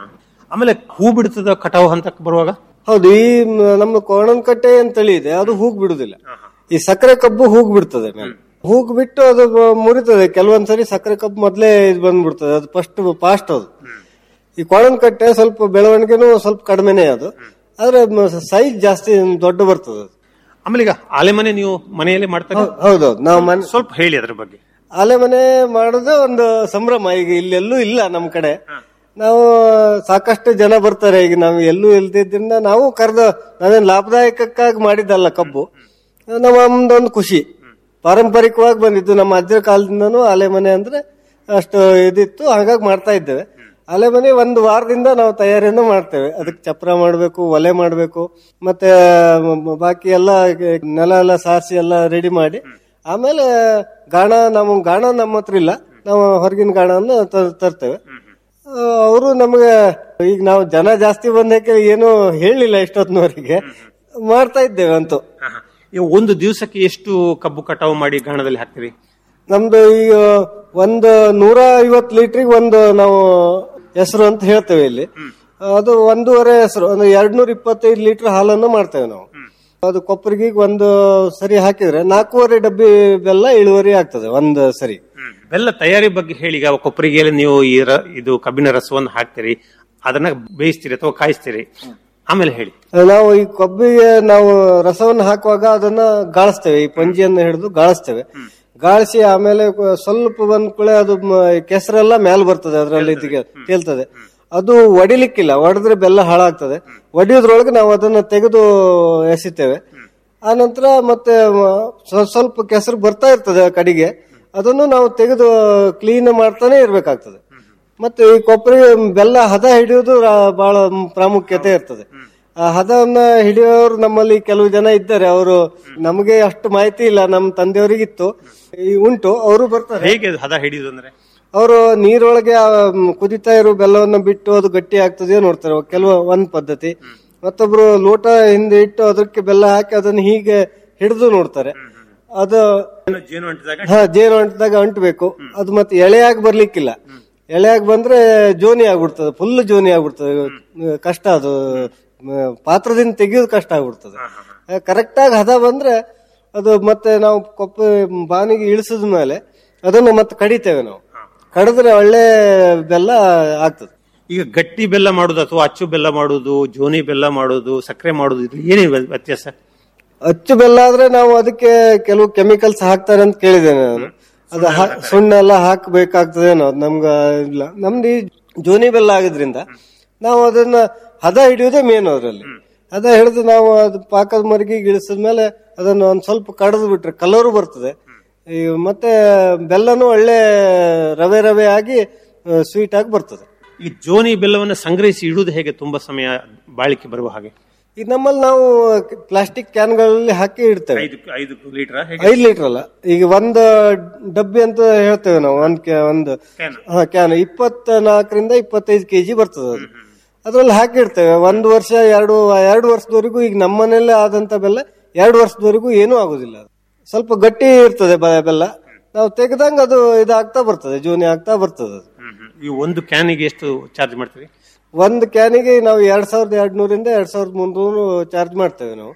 ಆಮೇಲೆ ಹೂ ಬಿಡ್ತದ ಕಟಾವು ಹಂತಕ್ಕೆ ಬರುವಾಗ ಹೌದು ಈ ಮ- ನಮ್ಮ ಕೋಣನ್ ಕಟ್ಟೆ ಅಂತೇಳಿ ಇದೆ ಅದು ಹೂಗ್ ಬಿಡುದಿಲ್ಲ ಈ ಸಕ್ಕರೆ ಕಬ್ಬು ಹೂಗ್ ಬಿಡ್ತದೆ ಮೇಲೆ ಹೂಗ್ ಬಿಟ್ಟು ಅದು ಬ- ಮುರಿತದೆ ಕೆಲವೊಂದ್ಸರಿ ಸಕ್ಕರೆ ಕಬ್ಬು ಮೊದ್ಲೇ ಇದು ಬಂದ್ಬಿಡ್ತದೆ ಅದು ಫಸ್ಟ್ ಫಾಸ್ಟ್ ಅದು ಈ ಕೋಣನ್ ಕಟ್ಟೆ ಸ್ವಲ್ಪ ಬೆಳವಣಿಗೆನೂ ಸ್ವಲ್ಪ ಕಡಿಮೆನೆ ಅದು ಆದ್ರೆ ಸೈಜ್ ಜಾಸ್ತಿ ದೊಡ್ಡ ಬರ್ತದೆ ಅದು. ಆಮೇಲೆ ಈಗ ಆಲೆಮನೆ ನೀವು ಮನೆಯಲ್ಲೇ ಮಾಡ್ತಾರೆ ಹೌ- ಹೌದೌದು ನಾವು ಮನೆ ಸ್ವಲ್ಪ ಹೇಳಿ ಅದ್ರ ಬಗ್ಗೆ ಆಲೆ ಮನೆ ಮಾಡೋದು ಒಂದು ಸಂಭ್ರಮ ಈಗ ಇಲ್ಲೆಲ್ಲೂ ಇಲ್ಲ ನಮ್ ಕಡೆ ನಾವು ಸಾಕಷ್ಟು ಜನ ಬರ್ತಾರೆ ಈಗ ನಾವು ಎಲ್ಲೂ ಇಲ್ದಿದ್ರಿಂದ ನಾವು ಕರೆದ ನಾವೇನ್ ಲಾಭದಾಯಕಕ್ಕಾಗಿ ಮಾಡಿದ್ದಲ್ಲ ಕಬ್ಬು ನಮ್ಮದೊಂದು ಖುಷಿ ಪಾರಂಪರಿಕವಾಗಿ ಬಂದಿದ್ದು ನಮ್ಮ ಅಜ್ಜರ ಕಾಲದಿಂದನೂ ಆಲೆ ಮನೆ ಅಂದ್ರೆ ಅಷ್ಟು ಇದಿತ್ತು ಹಾಗಾಗಿ ಮಾಡ್ತಾ ಇದ್ದೇವೆ ಆಲೆ ಮನೆ ಒಂದು ವಾರದಿಂದ ನಾವು ತಯಾರಿಯನ್ನು ಮಾಡ್ತೇವೆ ಅದಕ್ಕೆ ಚಪ್ರ ಮಾಡಬೇಕು ಒಲೆ ಮಾಡಬೇಕು ಮತ್ತೆ ಮ- ಬಾಕಿ ಎಲ್ಲ ನೆಲ ಎಲ್ಲ ಸಾರಿಸಿ ಎಲ್ಲ ರೆಡಿ ಮಾಡಿ ಆಮೇಲೆ ಗಾಣ ನಮ್ಮ ಗಾಣ ನಮ್ಮ ಹತ್ರ ಇಲ್ಲ ನಾವು ಹೊರಗಿನ ಗಾಣವನ್ನು ತ- ತರ್ತೇವೆ ಅವರು ನಮಗೆ ಈಗ ನಾವು ಜನ ಜಾಸ್ತಿ ಬಂದಕ್ಕೆ ಏನು ಹೇಳಿಲ್ಲ ಇಷ್ಟೊತ್ತಿನವರೆಗೆ ಮಾಡ್ತಾ ಇದ್ದೇವೆ ಅಂತೂ ಈಗ ಒಂದು ದಿವಸಕ್ಕೆ ಎಷ್ಟು ಕಬ್ಬು ಕಟಾವು ಮಾಡಿ ಗಾಣದಲ್ಲಿ ಹಾಕ್ತೀರಿ ನಮ್ದು ಈಗ ಒಂದು ನೂರ ಐವತ್ತು ಲೀಟ್ರಿಗೆ ಒಂದು ನಾವು ಹೆಸರು ಅಂತ ಹೇಳ್ತೇವೆ ಇಲ್ಲಿ ಅದು ಒಂದೂವರೆ ಹೆಸರು ಒಂದು ಎರಡ್ನೂರ ಇಪ್ಪತ್ತೈದು ಲೀಟರ್ ಹಾಲನ್ನು ಮಾಡ್ತೇವೆ ನಾವು ಅದು ಕೊಪ್ಪರಿಗೆ ಒಂದು ಸರಿ ಹಾಕಿದ್ರೆ ನಾಲ್ಕೂವರೆ ಡಬ್ಬಿ ಬೆಲ್ಲ ಇಳುವರಿ ಆಗ್ತದೆ ಒಂದು ಸರಿ ಬೆಲ್ಲ ತಯಾರಿ ಬಗ್ಗೆ ಹೇಳಿ ಈಗ ಕೊಪ್ಪರಿಗೆ ನೀವು ಈ ರ- ಇದು ಕಬ್ಬಿನ ರಸವನ್ನು ಹಾಕ್ತೀರಿ ಅದನ್ನ ಬೇಯಿಸ್ತೀರಿ ಅಥವಾ ಕಾಯಿಸ್ತೀರಿ ಆಮೇಲೆ ಹೇಳಿ ನಾವು ಈ ಕೊಬ್ಬಿಗೆ ನಾವು ರಸವನ್ನು ಹಾಕುವಾಗ ಅದನ್ನ ಗಾಳಿಸ್ತೇವೆ ಈ ಪಂಜಿಯನ್ನು ಹಿಡಿದು ಗಾಳಿಸ್ತೇವೆ ಗಾಳಿಸಿ ಆಮೇಲೆ ಕ- ಸ್ವಲ್ಪ ಬಂದ ಕೂಡಲೇ ಅದು ಮ- ಕೆಸರೆಲ್ಲ ಮೇಲ್ ಬರ್ತದೆ ಅದರಲ್ಲಿ ಇದಕ್ಕೆ ತೇಲ್ತದೆ ಅದು ಒಡಿಲಿಕ್ಕಿಲ್ಲ ಒಡೆದ್ರೆ ಬೆಲ್ಲ ಹಾಳಾಗ್ತದೆ ಒಡೆಯೋದ್ರೊಳಗೆ ನಾವು ಅದನ್ನ ತೆಗೆದು ಎಸಿತೇವೆ ಆ ನಂತರ ಮತ್ತೆ ಮ- ಸ್ವ- ಸ್ವಲ್ಪ ಕೆಸರು ಬರ್ತಾ ಇರ್ತದೆ ಕಡೆಗೆ ಅದನ್ನು ನಾವು ತೆಗೆದು ಕ್ಲೀನ್ ಮಾಡ್ತಾನೆ ಇರ್ಬೇಕಾಗ್ತದೆ ಮತ್ತೆ ಈ ಕೊಬ್ಬರಿ ಬೆಲ್ಲ ಹದ ಹಿಡಿಯೋದು ರಾ- ಬಹಳ ಪ್ರಾಮುಖ್ಯತೆ ಇರ್ತದೆ ಆ ಹದವನ್ನ ಹಿಡಿಯೋರು ನಮ್ಮಲ್ಲಿ ಕೆಲವು ಜನ ಇದ್ದಾರೆ ಅವರು ನಮಗೆ ಅಷ್ಟು ಮಾಹಿತಿ ಇಲ್ಲ ನಮ್ಮ ತಂದೆಯವರಿಗಿತ್ತು ಈ ಉಂಟು ಅವರು ಬರ್ತಾರೆ ಹೇಗೆ ಅದು ಹದ ಹಿಡಿಯುದು ಅಂದ್ರೆ ಅವರು ನೀರೊಳಗೆ ಆ, ಮ್, ಕುದಿತಾ ಇರೋ ಬೆಲ್ಲವನ್ನ ಬಿಟ್ಟು ಅದು ಗಟ್ಟಿ ಆಗ್ತದೆಯೋ ನೋಡ್ತಾರೆ ಕೆಲವು ಒಂದ್ ಪದ್ಧತಿ ಮತ್ತೊಬ್ರು ಲೋಟ ಹಿಂದೆ ಇಟ್ಟು ಅದಕ್ಕೆ ಬೆಲ್ಲ ಹಾಕಿ ಅದನ್ನ ಹೀಗೆ ಹಿಡಿದು ನೋಡ್ತಾರೆ ಅದು ಜೇನು ಅಂಟಿದಾಗ ಹಾ ಜೇನು ಅಂಟಿದಾಗ ಅಂಟಬೇಕು ಅದು ಮತ್ತೆ ಎಳೆಯಾಗಿ ಬರ್ಲಿಕ್ಕಿಲ್ಲ ಎಳೆಯಾಗಿ ಬಂದ್ರೆ ಜೋನಿ ಆಗ್ಬಿಡ್ತದೆ ಫುಲ್ ಜೋನಿ ಆಗ್ಬಿಡ್ತದೆ ಅಹ್, ಕಷ್ಟ ಅದು ಮ್, ಪಾತ್ರದಿಂದ ತೆಗಿಯೋದು ಕಷ್ಟ ಆಗ್ಬಿಡ್ತದೆ ಕರೆಕ್ಟ್ ಆಗಿ ಹದ ಬಂದ್ರೆ ಅದು ಮತ್ತೆ ನಾವು ಕೊಪ್ಪ ಬಾನಿಗೆ ಇಳಿಸಿದ ಮೇಲೆ ಅದನ್ನು ಮತ್ತೆ ಕಡಿತೇವೆ ನಾವು ಕಡಿದ್ರೆ ಒಳ್ಳೆ ಬೆಲ್ಲ ಆಗ್ತದೆ ಈಗ ಗಟ್ಟಿ ಬೆಲ್ಲ ಮಾಡುದು ಅಥವಾ ಅಚ್ಚು ಬೆಲ್ಲ ಮಾಡುದು ಜೋನಿ ಬೆಲ್ಲ ಮಾಡುದು ಸಕ್ಕರೆ ಮಾಡುದು ಇದು ಏನೇ ವ್ಯ- ವ್ಯತ್ಯಾಸ ಅಚ್ಚು ಬೆಲ್ಲ ಆದ್ರೆ ನಾವು ಅದಕ್ಕೆ ಕೆಲವು ಕೆಮಿಕಲ್ಸ್ ಹಾಕ್ತಾರೆ ಅಂತ ಕೇಳಿದ್ದೇನೆ ನಾನು ಅದು ಹಾ- ಸುಣ್ಣ ಎಲ್ಲ ಹಾಕಬೇಕಾಗ್ತದೇನೋ ಅದು ನಮ್ಗ ಇಲ್ಲ ನಮ್ದು ಈ ಜೋನಿ ಬೆಲ್ಲ ಆಗಿದ್ರಿಂದ ನಾವು ಅದನ್ನ ಹದ ಹಿಡಿಯೋದೇ ಮೇನ್ ಅದರಲ್ಲಿ ಹದ ಹಿಡಿದು ನಾವು ಅದು ಪಾಕದ ಮರಿಗೆ ಇಳಿಸಿದ್ಮೇಲೆ ಅದನ್ನ ಒಂದ್ ಸ್ವಲ್ಪ ಕಡದು ಬಿಟ್ರೆ ಕಲರು ಬರ್ತದೆ ಈ ಮತ್ತೆ ಬೆಲ್ಲನು ಒಳ್ಳೆ ರವೆ ರವೆ ಆಗಿ ಸ್ವೀಟ್ ಆಗಿ ಬರ್ತದೆ ಈ ಜೋನಿ ಬೆಲ್ಲವನ್ನು ಸಂಗ್ರಹಿಸಿ ಇಡುವುದು ಹೇಗೆ ತುಂಬಾ ಸಮಯ ಬಾಳಿಕೆ ಬರುವ ಹಾಗೆ ಈಗ ನಮ್ಮಲ್ಲಿ ನಾವು ಪ್ಲಾಸ್ಟಿಕ್ ಕ್ಯಾನ್ಗಳಲ್ಲಿ ಹಾಕಿ ಇಡ್ತೇವೆ ಐದು ಐದು ಲೀಟರ್ ಹೇಗೆ ಐದು ಲೀಟರ್ ಅಲ್ಲ ಈಗ ಒಂದು ಡಬ್ಬಿ ಅಂತ ಹೇಳ್ತೇವೆ ನಾವು ಒಂದ್ ಕ್ಯಾ- ಒಂದು ಹಾ ಕ್ಯಾನ್ ಇಪ್ಪತ್ತ ನಾಲ್ಕರಿಂದ ಇಪ್ಪತ್ತೈದು ಕೆಜಿ ಬರ್ತದೆ ಅದು ಅದ್ರಲ್ಲಿ ಹಾಕಿಡ್ತೇವೆ ಒಂದು ವರ್ಷ ಎರಡು ಎರಡು ವರ್ಷದವರೆಗೂ ಈಗ ನಮ್ಮ ಮನೆಯಲ್ಲೇ ಆದಂತ ಬೆಲ್ಲ ಎರಡು ವರ್ಷದವರೆಗೂ ಏನೂ ಆಗುದಿಲ್ಲ ಅದು ಸ್ವಲ್ಪ ಗಟ್ಟಿ ಇರ್ತದೆ ಬ- ಬೆಲ್ಲ ನಾವು ತೆಗೆದಂಗ ಅದು ಇದಾಗ್ತಾ ಬರ್ತದೆ ಜೋನಿ ಆಗ್ತಾ ಬರ್ತದೆ ಅದು ಈ ಒಂದು ಕ್ಯಾನಿಗೆ ಎಷ್ಟು ಚಾರ್ಜ್ ಮಾಡ್ತೀರಿ ಒಂದು ಕ್ಯಾನಿಗೆ ನಾವು ಎರಡ್ ಸಾವಿರದ ಎರಡ್ ನೂರಿಂದ ಎರಡ್ ಸಾವಿರದ ಮುನ್ನೂರು ಚಾರ್ಜ್ ಮಾಡ್ತೇವೆ ನಾವು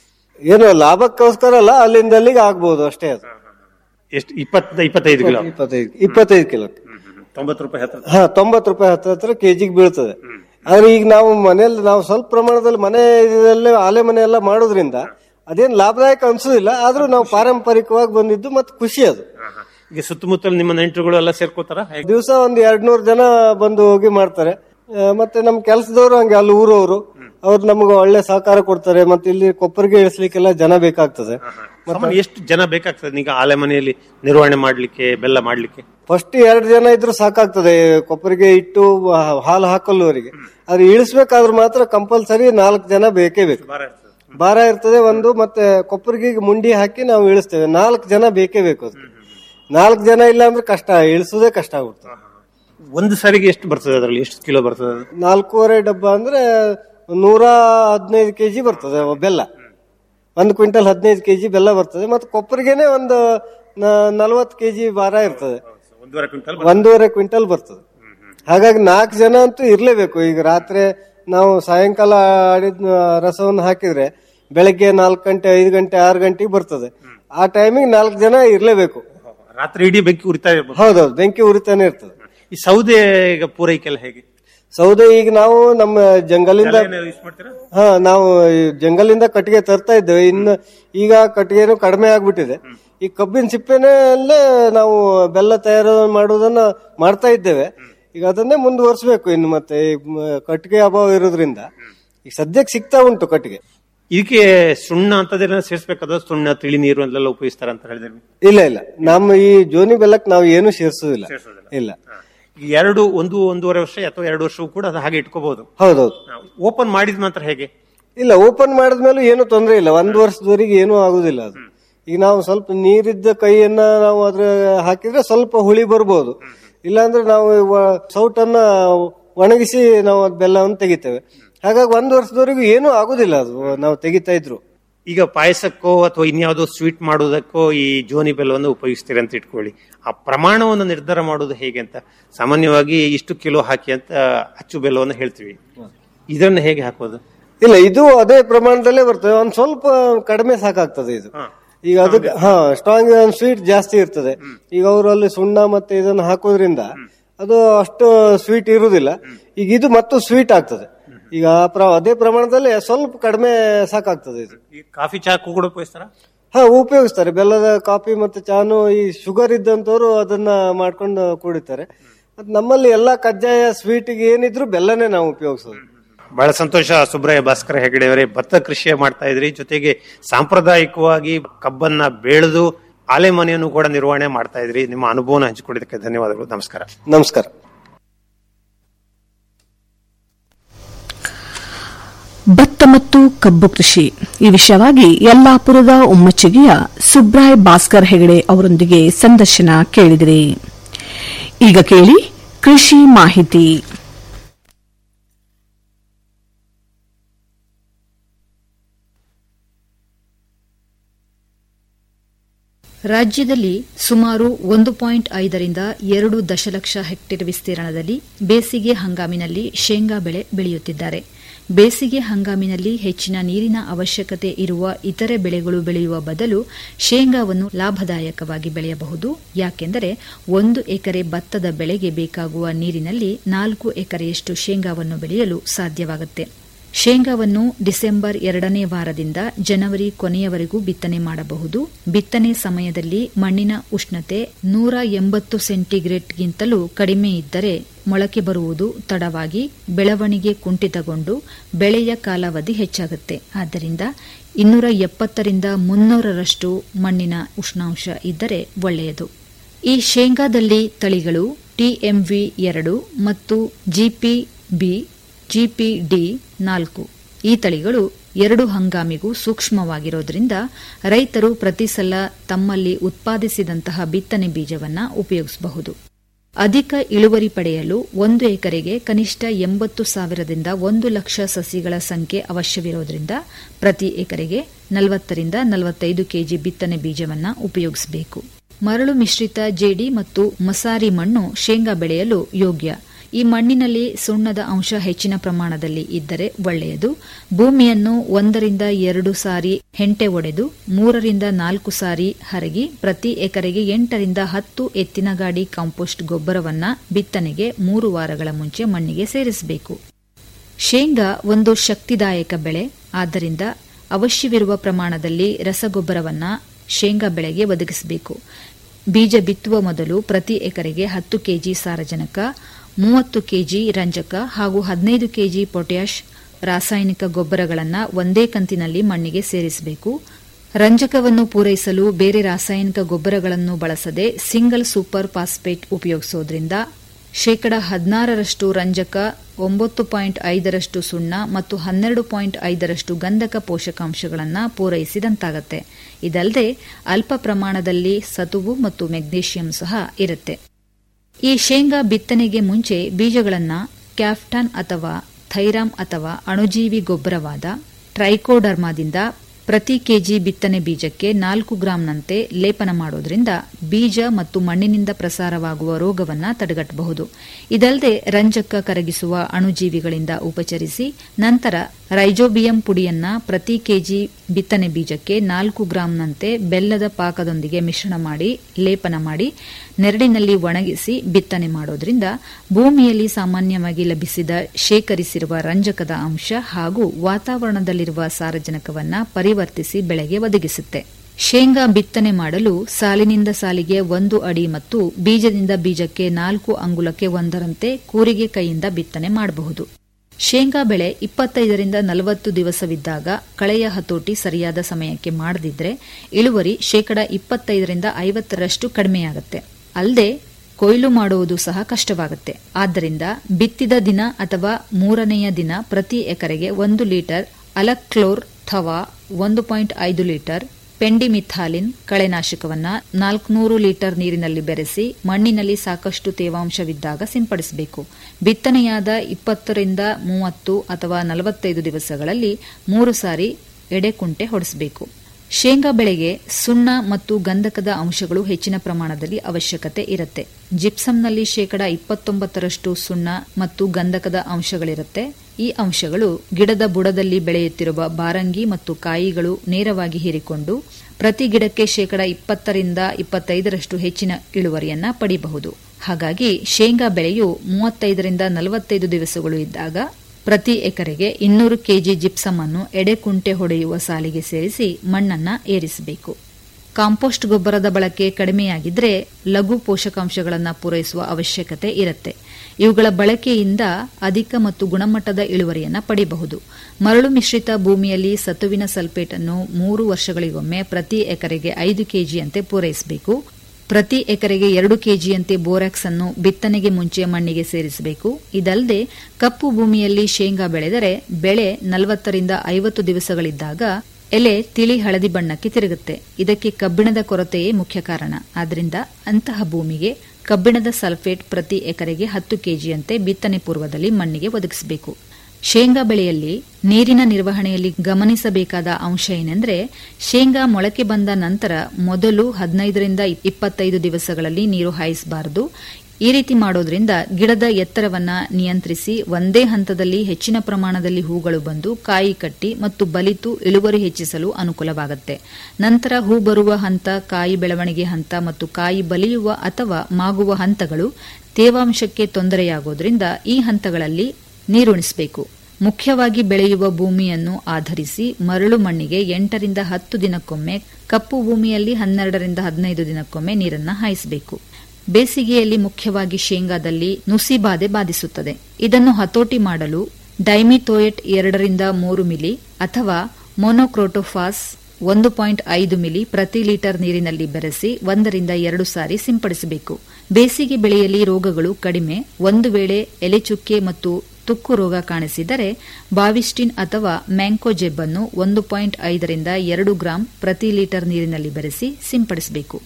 ಏನು ಲಾಭಕ್ಕೋಸ್ಕರ ಅಲ್ಲ ಅಲ್ಲಿಂದ ಅಲ್ಲಿಗೆ ಆಗ್ಬಹುದು ಅಷ್ಟೇ ಅದು ಎಷ್ಟು ಇಪ್ಪತ್ತ ಇಪ್ಪತ್ತೈದು ಕಿಲೋ ಇಪ್ಪತ್ತೈದು ಇಪ್ಪತ್ತೈದು ಕಿಲೋ ತೊಂಬತ್ತು ರೂಪಾಯಿ ಹತ್ರ ಹಾ ತೊಂಬತ್ತು ರೂಪಾಯಿ ಹತ್ರ ಹತ್ರ ಕೆಜಿಗೆ ಬೀಳ್ತದೆ ಆದ್ರೆ ಈಗ ನಾವು ಮನೆಯಲ್ಲಿ ನಾವು ಸ್ವಲ್ಪ ಪ್ರಮಾಣದಲ್ಲಿ ಮನೆ ಇದರಲ್ಲೇ ಆಲೆ ಮನೆ ಎಲ್ಲ ಮಾಡೋದ್ರಿಂದ ಅದೇನ್ ಲಾಭದಾಯಕ ಅನ್ಸೋದಿಲ್ಲ ಆದ್ರೂ ನಾವು ಪಾರಂಪರಿಕವಾಗಿ ಬಂದಿದ್ದು ಮತ್ತೆ ಖುಷಿ ಅದು ಈಗ ಸುತ್ತಮುತ್ತಲು ನಿಮ್ಮ ನೆಂಟರುಗಳು ಎಲ್ಲ ಸೇರ್ಕೋತಾರ ಹೇಗೆ? ದಿವಸ ಒಂದ್ ಎರಡ್ ನೂರು ಜನ ಬಂದು ಹೋಗಿ ಮಾಡ್ತಾರೆ ಆ, ಮತ್ತೆ ನಮ್ ಕೆಲಸದವರು ಹಂಗೆ ಅಲ್ಲಿ ಊರವರು ಅವ್ರು ನಮ್ಗೆ ಒಳ್ಳೆ ಸಹಕಾರ ಕೊಡ್ತಾರೆ ಮತ್ತೆ ಇಲ್ಲಿ ಕೊಪ್ಪರಿಗೆ ಇಳಿಸ್ಲಿಕ್ಕೆಲ್ಲ ಜನ ಬೇಕಾಗ್ತದೆ ಸಾಮಾನ್ಯ ಎಷ್ಟು ಜನ ಬೇಕಾಗ್ತದೆ ಈಗ ಆಲೆ ಮನೆಯಲ್ಲಿ ನಿರ್ವಹಣೆ ಮಾಡ್ಲಿಕ್ಕೆ ಬೆಲ್ಲ ಮಾಡ್ಲಿಕ್ಕೆ ಫಸ್ಟ್ ಎರಡು ಜನ ಇದ್ರು ಸಾಕಾಗ್ತದೆ ಕೊಪ್ಪರಿಗೆ ಇಟ್ಟು ಹಾ- ಹಾಲು ಹಾಕಲ್ಲುವರಿಗೆ ಆದ್ರೆ ಇಳಿಸ್ಬೇಕಾದ್ರೆ ಮಾತ್ರ ಕಂಪಲ್ಸರಿ ನಾಲ್ಕು ಜನ ಬೇಕೇ ಬೇಕು ಭಾರ ಇರ್ತದೆ ಒಂದು ಮತ್ತೆ ಕೊಪ್ಪರಿಗೆ ಮುಂಡಿ ಹಾಕಿ ನಾವು ಇಳಿಸ್ತೇವೆ ನಾಲ್ಕು ಜನ ಬೇಕೇ ಬೇಕು ಅದಕ್ಕೆ ನಾಲ್ಕು ಜನ ಇಲ್ಲ ಅಂದ್ರೆ ಕಷ್ಟ ಇಳಿಸೋದೇ ಕಷ್ಟ ಆಗ್ಬಿಡ್ತದೆ ಒಂದು ಸಾರಿಗೆ ಎಷ್ಟು ಬರ್ತದೆ ಅದರಲ್ಲಿ ಎಷ್ಟು ಕಿಲೋ ಬರ್ತದೆ ಅದು? ನಾಲ್ಕೂವರೆ ಡಬ್ಬ ಅಂದ್ರೆ ನೂರ ಹದಿನೈದು ಕೆಜಿ ಬರ್ತದೆ ಬೆಲ್ಲ ಒಂದು ಕ್ವಿಂಟಲ್ ಹದಿನೈದು ಕೆಜಿ ಬೆಲ್ಲ ಬರ್ತದೆ ಮತ್ತೆ ಕೊಪ್ಪರಿಗೆನೆ ಒಂದು ನಲವತ್ತು ಕೆಜಿ ಭಾರ ಇರ್ತದೆ ಒಂದೂವರೆ ಕ್ವಿಂಟಲ್ ಒಂದೂವರೆ ಕ್ವಿಂಟಲ್ ಬರ್ತದೆ ಹಾಗಾಗಿ ನಾಲ್ಕು ಜನ ಅಂತೂ ಇರ್ಲೇಬೇಕು ಈಗ ರಾತ್ರಿ ನಾವು ಸಾಯಂಕಾಲ ಆಡಿದ ರಸವನ್ನು ಹಾಕಿದ್ರೆ ಬೆಳಗ್ಗೆ ನಾಲ್ಕು ಗಂಟೆ ಐದು ಗಂಟೆ ಆರು ಗಂಟೆಗೆ ಬರ್ತದೆ ಆ ಟೈಮಿಗೆ ನಾಲ್ಕು ಜನ ಇರ್ಲೇಬೇಕು ರಾತ್ರಿ ಇಡೀ ಬೆಂಕಿ ಉರಿತಾ ಇರ್ಬೋದು ಹೌದೌದು ಬೆಂಕಿ ಉರಿತಾನೆ ಇರ್ತದೆ ಈ ಸೌದೆ ಈಗ ಪೂರೈಕೆ ಎಲ್ಲ ಹೇಗೆ ಸೌದೆ ಈಗ ನಾವು ನಮ್ಮ ಜಂಗಲಿಂದ ಯೂಸ್ ಮಾಡ್ತೀರಾ ಹಾ ನಾವು ಈ ಜಂಗಲಿಂದ ಕಟ್ಟಿಗೆ ತರ್ತಾ ಇದ್ದೇವೆ ಇನ್ನು ಈಗ ಕಟ್ಟಿಗೆನು ಕಡಿಮೆ ಆಗ್ಬಿಟ್ಟಿದೆ ಈ ಕಬ್ಬಿನ ಸಿಪ್ಪೆನಲ್ಲೇ ನಾವು ಬೆಲ್ಲ ತಯಾರು ಮಾಡುವುದನ್ನ ಮಾಡ್ತಾ ಇದ್ದೇವೆ ಈಗ ಅದನ್ನೇ ಮುಂದುವರಿಸಬೇಕು ಇನ್ನು ಮತ್ತೆ ಈ ಮ- ಕಟ್ಟಿಗೆ ಅಭಾವ ಇರೋದ್ರಿಂದ ಈಗ ಸದ್ಯಕ್ಕೆ ಸಿಗ್ತಾ ಉಂಟು ಕಟ್ಟಿಗೆ ಇದಕ್ಕೆ ಸುಣ್ಣ ಅಂತದೇನ ಸೇರಿಸಬೇಕಾದ ಸುಣ್ಣ ತಿಳಿ ನೀರು ಎಲ್ಲ ಉಪಯೋಗಿಸ್ತಾರ ಅಂತ ಹೇಳಿದ್ರೆ ಇಲ್ಲ ಇಲ್ಲ ನಮ್ಮ ಈ ಜೋನಿ ಬೆಲ್ಲಕ್ಕೆ ನಾವು ಏನು ಸೇರಿಸೋದಿಲ್ಲ ಇಲ್ಲ ಈ ಎರಡು ಒಂದು ಒಂದೂವರೆ ವರ್ಷ ಅಥವಾ ಎರಡು ವರ್ಷವೂ ಕೂಡ ಅದು ಹಾಗೆ ಇಟ್ಕೋಬಹುದು ಹೌದೌದು ಓಪನ್ ಮಾಡಿದ ನಂತರ ಹೇಗೆ ಇಲ್ಲ ಓಪನ್ ಮಾಡಿದ್ಮೇಲೂ ಏನು ತೊಂದರೆ ಇಲ್ಲ ಒಂದು ವರ್ಷದವರೆಗೆ ಏನೂ ಆಗುದಿಲ್ಲ ಅದು ಈಗ ನಾವು ಸ್ವಲ್ಪ ನೀರಿದ್ದ ಕೈಯನ್ನ ನಾವು ಅದ್ರ ಹಾಕಿದ್ರೆ ಸ್ವಲ್ಪ ಹುಳಿ ಬರ್ಬೋದು ಇಲ್ಲಾಂದ್ರೆ ನಾವು ವ- ಸೌಟನ್ನ ಒಣಗಿಸಿ ನಾವು ಅದ್ ಬೆಲ್ಲವನ್ನು ತೆಗಿತೇವೆ ಹಾಗಾಗಿ ಒಂದು ವರ್ಷದವರೆಗೂ ಏನೂ ಆಗುದಿಲ್ಲ ಅದು ನಾವು ತೆಗಿತಾ ಇದ್ರು ಈಗ ಪಾಯಸಕ್ಕೋ ಅಥವಾ ಇನ್ಯಾವುದೋ ಸ್ವೀಟ್ ಮಾಡುವುದಕ್ಕೋ ಈ ಜೋನಿ ಬೆಲ್ಲವನ್ನು ಉಪಯೋಗಿಸ್ತೀರಿ ಅಂತ ಇಟ್ಕೊಳ್ಳಿ ಆ ಪ್ರಮಾಣವನ್ನು ನಿರ್ಧಾರ ಮಾಡುವುದು ಹೇಗೆ ಅಂತ ಸಾಮಾನ್ಯವಾಗಿ ಇಷ್ಟು ಕಿಲೋ ಹಾಕಿ ಅಂತ ಅಚ್ಚು ಬೆಲ್ಲವನ್ನು ಹೇಳ್ತೀವಿ ಇದನ್ನು ಹೇಗೆ ಹಾಕೋದು ಇಲ್ಲ ಇದು ಅದೇ ಪ್ರಮಾಣದಲ್ಲೇ ಬರ್ತದೆ ಒಂದ್ ಸ್ವಲ್ಪ ಕಡಿಮೆ ಸಾಕಾಗ್ತದೆ ಇದು ಈಗ ಅದಕ್ಕೆ ಹಾ ಸ್ಟ್ರಾಂಗ್ ಸ್ವೀಟ್ ಜಾಸ್ತಿ ಇರ್ತದೆ ಈಗ ಅವರು ಅಲ್ಲಿ ಸುಣ್ಣ ಮತ್ತೆ ಇದನ್ನು ಹಾಕೋದ್ರಿಂದ ಅದು ಅಷ್ಟು ಸ್ವೀಟ್ ಇರುವುದಿಲ್ಲ ಈಗ ಇದು ಮತ್ತು ಸ್ವೀಟ್ ಆಗ್ತದೆ ಈಗ ಆ ಪ್ರ- ಅದೇ ಪ್ರಮಾಣದಲ್ಲಿ ಸ್ವಲ್ಪ ಕಡಿಮೆ ಸಾಕಾಗ್ತದೆ ಇದು ಈ ಕಾಫಿ ಚಾಕು ಕೂಡ ಉಪಯೋಗಿಸ್ತಾರ ಹಾ ಉಪಯೋಗಿಸ್ತಾರೆ ಬೆಲ್ಲದ ಕಾಫಿ ಮತ್ತೆ ಚಾನು ಈ ಶುಗರ್ ಇದ್ದಂತವ್ರು ಅದನ್ನ ಮಾಡ್ಕೊಂಡು ಕುಡಿತಾರೆ ಮತ್ತ್ ನಮ್ಮಲ್ಲಿ ಎಲ್ಲಾ ಕಜ್ಜಾಯ ಸ್ವೀಟ್ಗೆ ಏನಿದ್ರು ಬೆಲ್ಲನೇ ನಾವು ಉಪಯೋಗಿಸೋದು ಬಹಳ ಸಂತೋಷ ಸುಬ್ರಾಯ ಭಾಸ್ಕರ ಹೆಗಡೆ ಅವರೇ ಭತ್ತ ಕೃಷಿಯ ಮಾಡ್ತಾ ಇದ್ರಿ ಜೊತೆಗೆ ಸಾಂಪ್ರದಾಯಿಕವಾಗಿ ಕಬ್ಬನ್ನ ಬೆಳೆದು ಆಲೆ ಮನೆಯನ್ನು ಕೂಡ ನಿರ್ವಹಣೆ ಮಾಡ್ತಾ ಇದ್ರಿ ನಿಮ್ಮ ಅನುಭವನ ಹಂಚಿಕೊಂಡಿದ್ದಕ್ಕೆ ಧನ್ಯವಾದಗಳು ನಮಸ್ಕಾರ ನಮಸ್ಕಾರ ಭತ್ತ ಮತ್ತು ಕಬ್ಬು ಕೃಷಿ ಈ ವಿಷಯವಾಗಿ ಯಲ್ಲಾಪುರದ ಉಮ್ಮಚ್ಚಿಗೆಯ ಸುಬ್ರಾಯ್ ಭಾಸ್ಕರ್ ಹೆಗಡೆ ಅವರೊಂದಿಗೆ ಸಂದರ್ಶನ ಕೇಳಿದಿರಿ ಈಗ ಕೇಳಿ ಕೃಷಿ ಮಾಹಿತಿ ರಾಜ್ಯದಲ್ಲಿ ಸುಮಾರು ಒಂದು ಪಾಯಿಂಟ್ ಐದರಿಂದ ಎರಡು ದಶಲಕ್ಷ ಹೆಕ್ಟೇರ್ ವಿಸ್ತೀರ್ಣದಲ್ಲಿ ಬೇಸಿಗೆ ಹಂಗಾಮಿನಲ್ಲಿ ಶೇಂಗಾ ಬೆಳೆ ಬೆಳೆಯುತ್ತಿದ್ದಾರೆ ಬೇಸಿಗೆ ಹಂಗಾಮಿನಲ್ಲಿ ಹೆಚ್ಚಿನ ನೀರಿನ ಅವಶ್ಯಕತೆ ಇರುವ ಇತರೆ ಬೆಳೆಗಳು ಬೆಳೆಯುವ ಬದಲು ಶೇಂಗಾವನ್ನು ಲಾಭದಾಯಕವಾಗಿ ಬೆಳೆಯಬಹುದು ಯಾಕೆಂದರೆ ಒಂದು ಎಕರೆ ಭತ್ತದ ಬೆಳೆಗೆ ಬೇಕಾಗುವ ನೀರಿನಲ್ಲಿ ನಾಲ್ಕು ಎಕರೆಯಷ್ಟು ಶೇಂಗಾವನ್ನು ಬೆಳೆಯಲು ಸಾಧ್ಯವಾಗುತ್ತೆ ಶೇಂಗಾವನ್ನು ಡಿಸೆಂಬರ್ ಎರಡನೇ ವಾರದಿಂದ ಜನವರಿ ಕೊನೆಯವರೆಗೂ ಬಿತ್ತನೆ ಮಾಡಬಹುದು ಬಿತ್ತನೆ ಸಮಯದಲ್ಲಿ ಮಣ್ಣಿನ ಉಷ್ಣತೆ ನೂರ ಎಂಬತ್ತು ಸೆಂಟಿಗ್ರೇಡ್ಗಿಂತಲೂ ಕಡಿಮೆ ಇದ್ದರೆ ಮೊಳಕೆ ಬರುವುದು ತಡವಾಗಿ ಬೆಳವಣಿಗೆ ಕುಂಠಿತಗೊಂಡು ಬೆಳೆಯ ಕಾಲಾವಧಿ ಹೆಚ್ಚಾಗುತ್ತೆ ಆದ್ದರಿಂದ ಇನ್ನೂರ ಎಪ್ಪತ್ತರಿಂದ ಮುನ್ನೂರರಷ್ಟು ಮಣ್ಣಿನ ಉಷ್ಣಾಂಶ ಇದ್ದರೆ ಒಳ್ಳೆಯದು ಈ ಶೇಂಗಾದಲ್ಲಿ ತಳಿಗಳು ಟಿಎಂವಿ ಎರಡು ಮತ್ತು ಜಿಪಿಬಿ ಜಿಪಿಡಿ ನಾಲ್ಕು ಈ ತಳಿಗಳು ಎರಡು ಹಂಗಾಮಿಗೂ ಸೂಕ್ಷ್ಮವಾಗಿರೋದ್ರಿಂದ ರೈತರು ಪ್ರತಿ ಸಲ ತಮ್ಮಲ್ಲಿ ಉತ್ಪಾದಿಸಿದಂತಹ ಬಿತ್ತನೆ ಬೀಜವನ್ನ ಉಪಯೋಗಿಸಬಹುದು ಅಧಿಕ ಇಳುವರಿ ಪಡೆಯಲು ಒಂದು ಎಕರೆಗೆ ಕನಿಷ್ಠ ಎಂಬತ್ತು ಸಾವಿರದಿಂದ ಒಂದು ಲಕ್ಷ ಸಸಿಗಳ ಸಂಖ್ಯೆ ಅವಶ್ಯವಿರೋದ್ರಿಂದ ಪ್ರತಿ ಎಕರೆಗೆ ನಲವತ್ತರಿಂದ ನಲವತ್ತೈದು ಕೆಜಿ ಬಿತ್ತನೆ ಬೀಜವನ್ನ ಉಪಯೋಗಿಸಬೇಕು ಮರಳು ಮಿಶ್ರಿತ ಜೇಡಿ ಮತ್ತು ಮಸಾರಿ ಮಣ್ಣು ಶೇಂಗಾ ಬೆಳೆಯಲು ಯೋಗ್ಯ ಈ ಮಣ್ಣಿನಲ್ಲಿ ಸುಣ್ಣದ ಅಂಶ ಹೆಚ್ಚಿನ ಪ್ರಮಾಣದಲ್ಲಿ ಇದ್ದರೆ ಒಳ್ಳೆಯದು ಭೂಮಿಯನ್ನು ಒಂದರಿಂದ ಎರಡು ಸಾರಿ ಹೆಂಟೆ ಒಡೆದು ಮೂರರಿಂದ ನಾಲ್ಕು ಸಾರಿ ಹರಗಿ ಪ್ರತಿ ಎಕರೆಗೆ ಎಂಟರಿಂದ ಹತ್ತು ಎತ್ತಿನ ಗಾಡಿ ಕಾಂಪೋಸ್ಟ್ ಗೊಬ್ಬರವನ್ನ ಬಿತ್ತನೆಗೆ ಮೂರು ವಾರಗಳ ಮುಂಚೆ ಮಣ್ಣಿಗೆ ಸೇರಿಸಬೇಕು ಶೇಂಗಾ ಒಂದು ಶಕ್ತಿದಾಯಕ ಬೆಳೆ ಆದ್ದರಿಂದ ಅವಶ್ಯವಿರುವ ಪ್ರಮಾಣದಲ್ಲಿ ರಸಗೊಬ್ಬರವನ್ನ ಶೇಂಗಾ ಬೆಳೆಗೆ ಒದಗಿಸಬೇಕು ಬೀಜ ಬಿತ್ತುವ ಮೊದಲು ಪ್ರತಿ ಎಕರೆಗೆ ಹತ್ತು ಕೆಜಿ ಸಾರಜನಕ ಮೂವತ್ತು ಕೆಜಿ ರಂಜಕ ಹಾಗೂ ಹದಿನೈದು ಕೆಜಿ ಪೊಟ್ಯಾಷ್ ರಾಸಾಯನಿಕ ಗೊಬ್ಬರಗಳನ್ನು ಒಂದೇ ಕಂತಿನಲ್ಲಿ ಮಣ್ಣಿಗೆ ಸೇರಿಸಬೇಕು ರಂಜಕವನ್ನು ಪೂರೈಸಲು ಬೇರೆ ರಾಸಾಯನಿಕ ಗೊಬ್ಬರಗಳನ್ನು ಬಳಸದೆ ಸಿಂಗಲ್ ಸೂಪರ್ ಫಾಸ್ಫೇಟ್ ಉಪಯೋಗಿಸೋದ್ರಿಂದ ಶೇಕಡ ಹದಿನಾರರಷ್ಟು ರಂಜಕ ಒಂಬತ್ತು ಪಾಯಿಂಟ್ ಐದರಷ್ಟು ಸುಣ್ಣ ಮತ್ತು ಹನ್ನೆರಡು ಪಾಯಿಂಟ್ ಐದರಷ್ಟು ಗಂಧಕ ಪೋಷಕಾಂಶಗಳನ್ನು ಪೂರೈಸಿದಂತಾಗತ್ತೆ ಇದಲ್ಲದೆ ಅಲ್ಪ ಪ್ರಮಾಣದಲ್ಲಿ ಸತುವು ಮತ್ತು ಮೆಗ್ನೀಷಿಯಂ ಸಹ ಇರುತ್ತೆ ಈ ಶೇಂಗಾ ಬಿತ್ತನೆಗೆ ಮುಂಚೆ ಬೀಜಗಳನ್ನು ಕ್ಯಾಫ್ಟಾನ್ ಅಥವಾ ಥೈರಾಮ್ ಅಥವಾ ಅಣುಜೀವಿ ಗೊಬ್ಬರವಾದ ಟ್ರೈಕೋಡರ್ಮಾದಿಂದ ಪ್ರತಿ ಕೆಜಿ ಬಿತ್ತನೆ ಬೀಜಕ್ಕೆ ನಾಲ್ಕು ಗ್ರಾಂನಂತೆ ಲೇಪನ ಮಾಡೋದ್ರಿಂದ ಬೀಜ ಮತ್ತು ಮಣ್ಣಿನಿಂದ ಪ್ರಸಾರವಾಗುವ ರೋಗವನ್ನು ತಡೆಗಟ್ಟಬಹುದು ಇದಲ್ಲದೆ ರಂಜಕ ಕರಗಿಸುವ ಅಣುಜೀವಿಗಳಿಂದ ಉಪಚರಿಸಿ ನಂತರ ರೈಜೋಬಿಯಂ ಪುಡಿಯನ್ನ ಪ್ರತಿ ಕೆಜಿ ಬಿತ್ತನೆ ಬೀಜಕ್ಕೆ ನಾಲ್ಕು ಗ್ರಾಂನಂತೆ ಬೆಲ್ಲದ ಪಾಕದೊಂದಿಗೆ ಮಿಶ್ರಣ ಮಾಡಿ ಲೇಪನ ಮಾಡಿ ನೆರಳಿನಲ್ಲಿ ಒಣಗಿಸಿ ಬಿತ್ತನೆ ಮಾಡೋದ್ರಿಂದ ಭೂಮಿಯಲ್ಲಿ ಸಾಮಾನ್ಯವಾಗಿ ಲಭಿಸಿದ ಶೇಖರಿಸಿರುವ ರಂಜಕದ ಅಂಶ ಹಾಗೂ ವಾತಾವರಣದಲ್ಲಿರುವ ಸಾರಜನಕವನ್ನ ಪರಿವರ್ತಿಸಿ ಬೆಳೆಗೆ ಒದಗಿಸುತ್ತೆ ಶೇಂಗಾ ಬಿತ್ತನೆ ಮಾಡಲು ಸಾಲಿನಿಂದ ಸಾಲಿಗೆ ಒಂದು ಅಡಿ ಮತ್ತು ಬೀಜದಿಂದ ಬೀಜಕ್ಕೆ ನಾಲ್ಕು ಅಂಗುಲಕ್ಕೆ ಒಂದರಂತೆ ಕೂರಿಗೆ ಕೈಯಿಂದ ಬಿತ್ತನೆ ಮಾಡಬಹುದು ಶೇಂಗಾ ಬೆಳೆ ಇಪ್ಪತ್ತೈದರಿಂದ ನಲವತ್ತು ದಿವಸವಿದ್ದಾಗ ಕಳೆಯ ಹತೋಟಿ ಸರಿಯಾದ ಸಮಯಕ್ಕೆ ಮಾಡದಿದ್ರೆ ಇಳುವರಿ ಶೇಕಡ ಇಪ್ಪತ್ತೈದರಿಂದ ಐವತ್ತರಷ್ಟು ಕಡಿಮೆಯಾಗುತ್ತೆ ಅಲ್ಲದೆ ಕೊಯ್ಲು ಮಾಡುವುದು ಸಹ ಕಷ್ಟವಾಗುತ್ತೆ ಆದ್ದರಿಂದ ಬಿತ್ತಿದ ದಿನ ಅಥವಾ ಮೂರನೆಯ ದಿನ ಪ್ರತಿ ಎಕರೆಗೆ ಒಂದು ಲೀಟರ್ ಅಲಕ್ಲೋರ್ ಥವಾ ಒಂದು ಪಾಯಿಂಟ್ ಐದು ಲೀಟರ್ ಪೆಂಡಿಮಿಥಾಲಿನ್ ಕಳೆನಾಶಕವನ್ನ ನಾಲ್ಕುನೂರು ಲೀಟರ್ ನೀರಿನಲ್ಲಿ ಬೆರೆಸಿ ಮಣ್ಣಿನಲ್ಲಿ ಸಾಕಷ್ಟು ತೇವಾಂಶವಿದ್ದಾಗ ಸಿಂಪಡಿಸಬೇಕು ಬಿತ್ತನೆಯಾದ ಇಪ್ಪತ್ತರಿಂದ ಮೂವತ್ತು ಅಥವಾ ನಲವತ್ತೈದು ದಿವಸಗಳಲ್ಲಿ ಮೂರು ಸಾರಿ ಎಡೆಕುಂಟೆ ಹೊಡೆಸಬೇಕು ಶೇಂಗಾ ಬೆಳೆಗೆ ಸುಣ್ಣ ಮತ್ತು ಗಂಧಕದ ಅಂಶಗಳು ಹೆಚ್ಚಿನ ಪ್ರಮಾಣದಲ್ಲಿ ಅವಶ್ಯಕತೆ ಇರುತ್ತೆ ಜಿಪ್ಸಂನಲ್ಲಿ ಶೇಕಡ ಇಪ್ಪತ್ತೊಂಬತ್ತರಷ್ಟು ಸುಣ್ಣ ಮತ್ತು ಗಂಧಕದ ಅಂಶಗಳಿರುತ್ತೆ ಈ ಅಂಶಗಳು ಗಿಡದ ಬುಡದಲ್ಲಿ ಬೆಳೆಯುತ್ತಿರುವ ಬಾರಂಗಿ ಮತ್ತು ಕಾಯಿಗಳು ನೇರವಾಗಿ ಹೀರಿಕೊಂಡು ಪ್ರತಿ ಗಿಡಕ್ಕೆ ಶೇಕಡ ಇಪ್ಪತ್ತರಿಂದ ಇಪ್ಪತ್ತೈದರಷ್ಟು ಹೆಚ್ಚಿನ ಇಳುವರಿಯನ್ನ ಪಡೆಯಬಹುದು ಹಾಗಾಗಿ ಶೇಂಗಾ ಬೆಳೆಯು ಮೂವತ್ತೈದರಿಂದ ನಲವತ್ತೈದು ದಿವಸಗಳು ಇದ್ದಾಗ ಪ್ರತಿ ಎಕರೆಗೆ ಇನ್ನೂರು ಕೆಜಿ ಜಿಪ್ಸಮ್ ಅನ್ನು ಎಡೆಕುಂಟೆ ಹೊಡೆಯುವ ಸಾಲಿಗೆ ಸೇರಿಸಿ ಮಣ್ಣನ್ನ ಏರಿಸಬೇಕು ಕಾಂಪೋಸ್ಟ್ ಗೊಬ್ಬರದ ಬಳಕೆ ಕಡಿಮೆಯಾಗಿದ್ರೆ ಲಘು ಪೋಷಕಾಂಶಗಳನ್ನು ಪೂರೈಸುವ ಅವಶ್ಯಕತೆ ಇರುತ್ತೆ ಇವುಗಳ ಬಳಕೆಯಿಂದ ಅಧಿಕ ಮತ್ತು ಗುಣಮಟ್ಟದ ಇಳುವರಿಯನ್ನು ಪಡೆಯಬಹುದು ಮರಳು ಮಿಶ್ರಿತ ಭೂಮಿಯಲ್ಲಿ ಸತುವಿನ ಸಲ್ಫೇಟ್ ಅನ್ನು ಮೂರು ವರ್ಷಗಳಿಗೊಮ್ಮೆ ಪ್ರತಿ ಎಕರೆಗೆ ಐದು ಕೆಜಿಯಂತೆ ಪೂರೈಸಬೇಕು ಪ್ರತಿ ಎಕರೆಗೆ ಎರಡು ಕೆಜಿಯಂತೆ ಬೋರಾಕ್ಸ್ ಅನ್ನು ಬಿತ್ತನೆಗೆ ಮುಂಚೆ ಮಣ್ಣಿಗೆ ಸೇರಿಸಬೇಕು ಇದಲ್ಲದೆ ಕಪ್ಪು ಭೂಮಿಯಲ್ಲಿ ಶೇಂಗಾ ಬೆಳೆದರೆ ಬೆಳೆ ನಲವತ್ತರಿಂದ ಐವತ್ತು ದಿವಸಗಳಿದ್ದಾಗ ಎಲೆ ತಿಳಿ ಹಳದಿ ಬಣ್ಣಕ್ಕೆ ತಿರುಗುತ್ತೆ ಇದಕ್ಕೆ ಕಬ್ಬಿಣದ ಕೊರತೆಯೇ ಮುಖ್ಯ ಕಾರಣ ಆದ್ದರಿಂದ ಅಂತಹ ಭೂಮಿಗೆ ಕಬ್ಬಿಣದ ಸಲ್ಫೇಟ್ ಪ್ರತಿ ಎಕರೆಗೆ ಹತ್ತು ಕೆಜಿಯಂತೆ ಬಿತ್ತನೆ ಪೂರ್ವದಲ್ಲಿ ಮಣ್ಣಿಗೆ ಒದಗಿಸಬೇಕು ಶೇಂಗಾ ಬೆಳೆಯಲ್ಲಿ ನೀರಿನ ನಿರ್ವಹಣೆಯಲ್ಲಿ ಗಮನಿಸಬೇಕಾದ ಅಂಶ ಏನೆಂದರೆ ಶೇಂಗಾ ಮೊಳಕೆ ಬಂದ ನಂತರ ಮೊದಲು ಹದಿನೈದರಿಂದ ಇಪ್ಪತ್ತೈದು ದಿವಸಗಳಲ್ಲಿ ನೀರು ಹಾಯಿಸಬಾರದು ಈ ರೀತಿ ಮಾಡೋದ್ರಿಂದ ಗಿಡದ ಎತ್ತರವನ್ನ ನಿಯಂತ್ರಿಸಿ ಒಂದೇ ಹಂತದಲ್ಲಿ ಹೆಚ್ಚಿನ ಪ್ರಮಾಣದಲ್ಲಿ ಹೂಗಳು ಬಂದು ಕಾಯಿ ಕಟ್ಟಿ ಮತ್ತು ಬಲಿತು ಇಳುವರಿ ಹೆಚ್ಚಿಸಲು ಅನುಕೂಲವಾಗುತ್ತೆ ನಂತರ ಹೂ ಬರುವ ಹಂತ ಕಾಯಿ ಬೆಳವಣಿಗೆ ಹಂತ ಮತ್ತು ಕಾಯಿ ಬಲಿಯುವ ಅಥವಾ ಮಾಗುವ ಹಂತಗಳು ತೇವಾಂಶಕ್ಕೆ ತೊಂದರೆಯಾಗೋದ್ರಿಂದ ಈ ಹಂತಗಳಲ್ಲಿ ನೀರುಣಿಸಬೇಕು ಮುಖ್ಯವಾಗಿ ಬೆಳೆಯುವ ಭೂಮಿಯನ್ನು ಆಧರಿಸಿ ಮರಳು ಮಣ್ಣಿಗೆ ಎಂಟರಿಂದ ಹತ್ತು ದಿನಕ್ಕೊಮ್ಮೆ ಕಪ್ಪು ಭೂಮಿಯಲ್ಲಿ ಹನ್ನೆರಡರಿಂದ ಹದಿನೈದು ದಿನಕ್ಕೊಮ್ಮೆ ನೀರನ್ನು ಹಾಯಿಸಬೇಕು ಬೇಸಿಗೆಯಲ್ಲಿ ಮುಖ್ಯವಾಗಿ ಶೇಂಗಾದಲ್ಲಿ ನುಸಿ ಬಾಧೆ ಬಾಧಿಸುತ್ತದೆ ಇದನ್ನು ಹತೋಟಿ ಮಾಡಲು ಡೈಮಿಥೋಯೆಟ್ ಎರಡರಿಂದ ಮೂರು ಮಿಲಿ ಅಥವಾ ಮೊನೊಕ್ರೋಟೋಫಾಸ್ ಒಂದು ಪಾಯಿಂಟ್ ಐದು ಮಿಲಿ ಪ್ರತಿ ಲೀಟರ್ ನೀರಿನಲ್ಲಿ ಬೆರೆಸಿ ಒಂದರಿಂದ ಎರಡು ಸಾರಿ ಸಿಂಪಡಿಸಬೇಕು ಬೇಸಿಗೆ ಬೆಳೆಯಲ್ಲಿ ರೋಗಗಳು ಕಡಿಮೆ ಒಂದು ವೇಳೆ ಎಲೆಚುಕ್ಕೆ ಮತ್ತು ತುಕ್ಕು ರೋಗ ಕಾಣಿಸಿದರೆ ಬಾವಿಸ್ಟಿನ್ ಅಥವಾ ಮ್ಯಾಂಕೋಜೆಬ್ ಅನ್ನು ಒಂದು ಪಾಯಿಂಟ್ ಐದರಿಂದ ಎರಡು ಗ್ರಾಂ ಪ್ರತಿ ಲೀಟರ್ ನೀರಿನಲ್ಲಿ ಬೆರೆಸಿ ಸಿಂಪಡಿಸಬೇಕು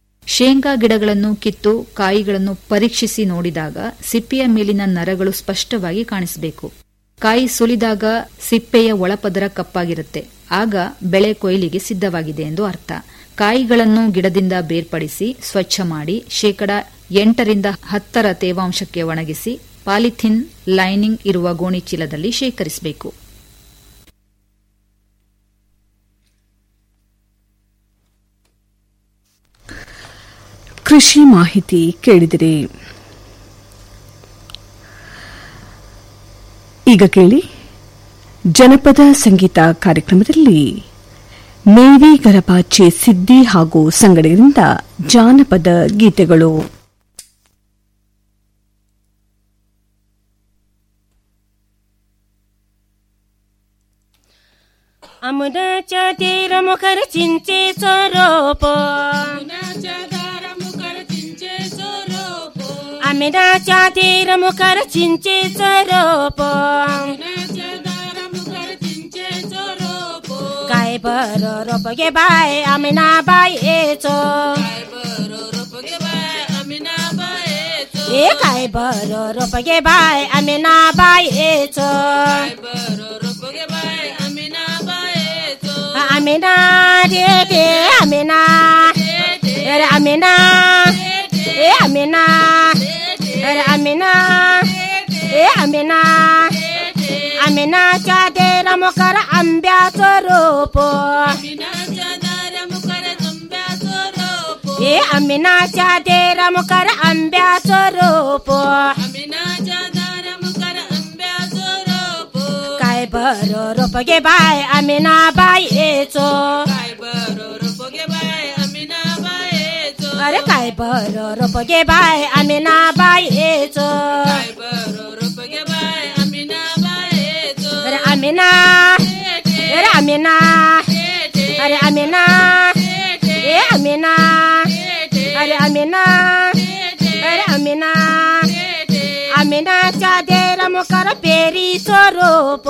ಶೇಂಗಾ ಗಿಡಗಳನ್ನು ಕಿತ್ತು ಕಾಯಿಗಳನ್ನು ಪರೀಕ್ಷಿಸಿ ನೋಡಿದಾಗ ಸಿಪ್ಪೆಯ ಮೇಲಿನ ನರಗಳು ಸ್ಪಷ್ಟವಾಗಿ ಕಾಣಿಸಬೇಕು ಕಾಯಿ ಸುಲಿದಾಗ ಸಿಪ್ಪೆಯ ಒಳಪದರ ಕಪ್ಪಾಗಿರುತ್ತೆ ಆಗ ಬೆಳೆ ಕೊಯ್ಲಿಗೆ ಸಿದ್ಧವಾಗಿದೆ ಎಂದು ಅರ್ಥ ಕಾಯಿಗಳನ್ನು ಗಿಡದಿಂದ ಬೇರ್ಪಡಿಸಿ ಸ್ವಚ್ಛ ಮಾಡಿ ಶೇಕಡ ಎಂಟರಿಂದ ಹತ್ತರ ತೇವಾಂಶಕ್ಕೆ ಒಣಗಿಸಿ ಪಾಲಿಥಿನ್ ಲೈನಿಂಗ್ ಇರುವ ಗೋಣಿಚೀಲದಲ್ಲಿ ಶೇಖರಿಸಬೇಕು ಕೃಷಿ ಮಾಹಿತಿ ಕೇಳಿದಿರಿ ಈಗ ಕೇಳಿ ಜನಪದ ಸಂಗೀತ ಕಾರ್ಯಕ್ರಮದಲ್ಲಿ ಮೇರಿ ಗರಪಾಚೆ ಸಿದ್ದಿ ಹಾಗೂ ಸಂಗಡದಿಂದ ಜಾನಪದ ಗೀತೆಗಳು अमुदाच्या तेर मुखर चिंचेचं रोप आमिराच्या तेर मुखर चिंचेचं रोप काय बर रोप गे बाय आमिना बायेचो ए काय बर रोप गे बाय आमिना बायेचो Amina, de de Amina, er Amina, e Amina, er Amina, e Amina, Amina cha de ramokar आंब्याचं रोप ए अमिनाच्या दे रमकर आंब्याचं रोप काय बर रोप गे बाय अमिना बायेचो अरे काय बर रोप गे बाय अमिना बायेचो अरे अमिना अरे अमिना अरे अमिना ए अमिना अरे अमिना अरे अमिना अमिनाच्या दे रमकर पेरी स्वरूप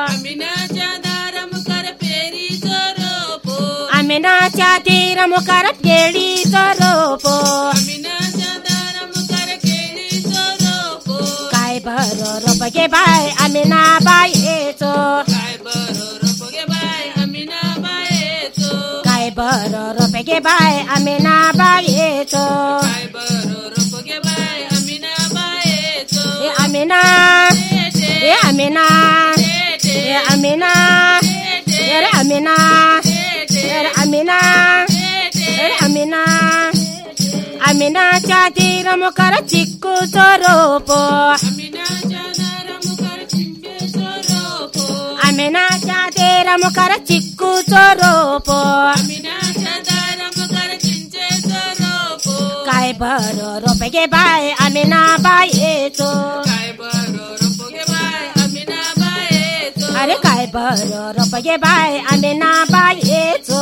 अमिनाच्या दे रमकर पेरी स्वरूप काय बर रोप गे बाय अमिना बायेचो रोपगे बाय अमिना बायेचो ए अमिना ए अमिना ए अमिना ए अमिना ए अमिना ए अमिना अमिनाच्या तीर मुखार चिक्कूचो रोप अमिनाच्या तीर मुखार चिक्कूचो रोप काय बरं रोप गे बाय अमिना बायेचो अरे काय बरं रोप गे बाय अमिना बायेचो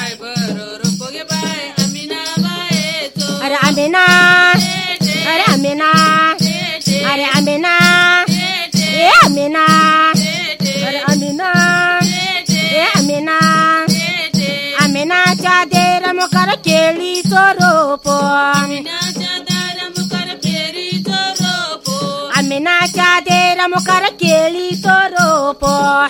अरे अमिना अरे अमिना अरे अमिना ए अमिना अरे अमिना ए अमिना अमिनाच्या देर मुखार केळीचो रोप अमिनाच्या देर मुखार केळीचो रोप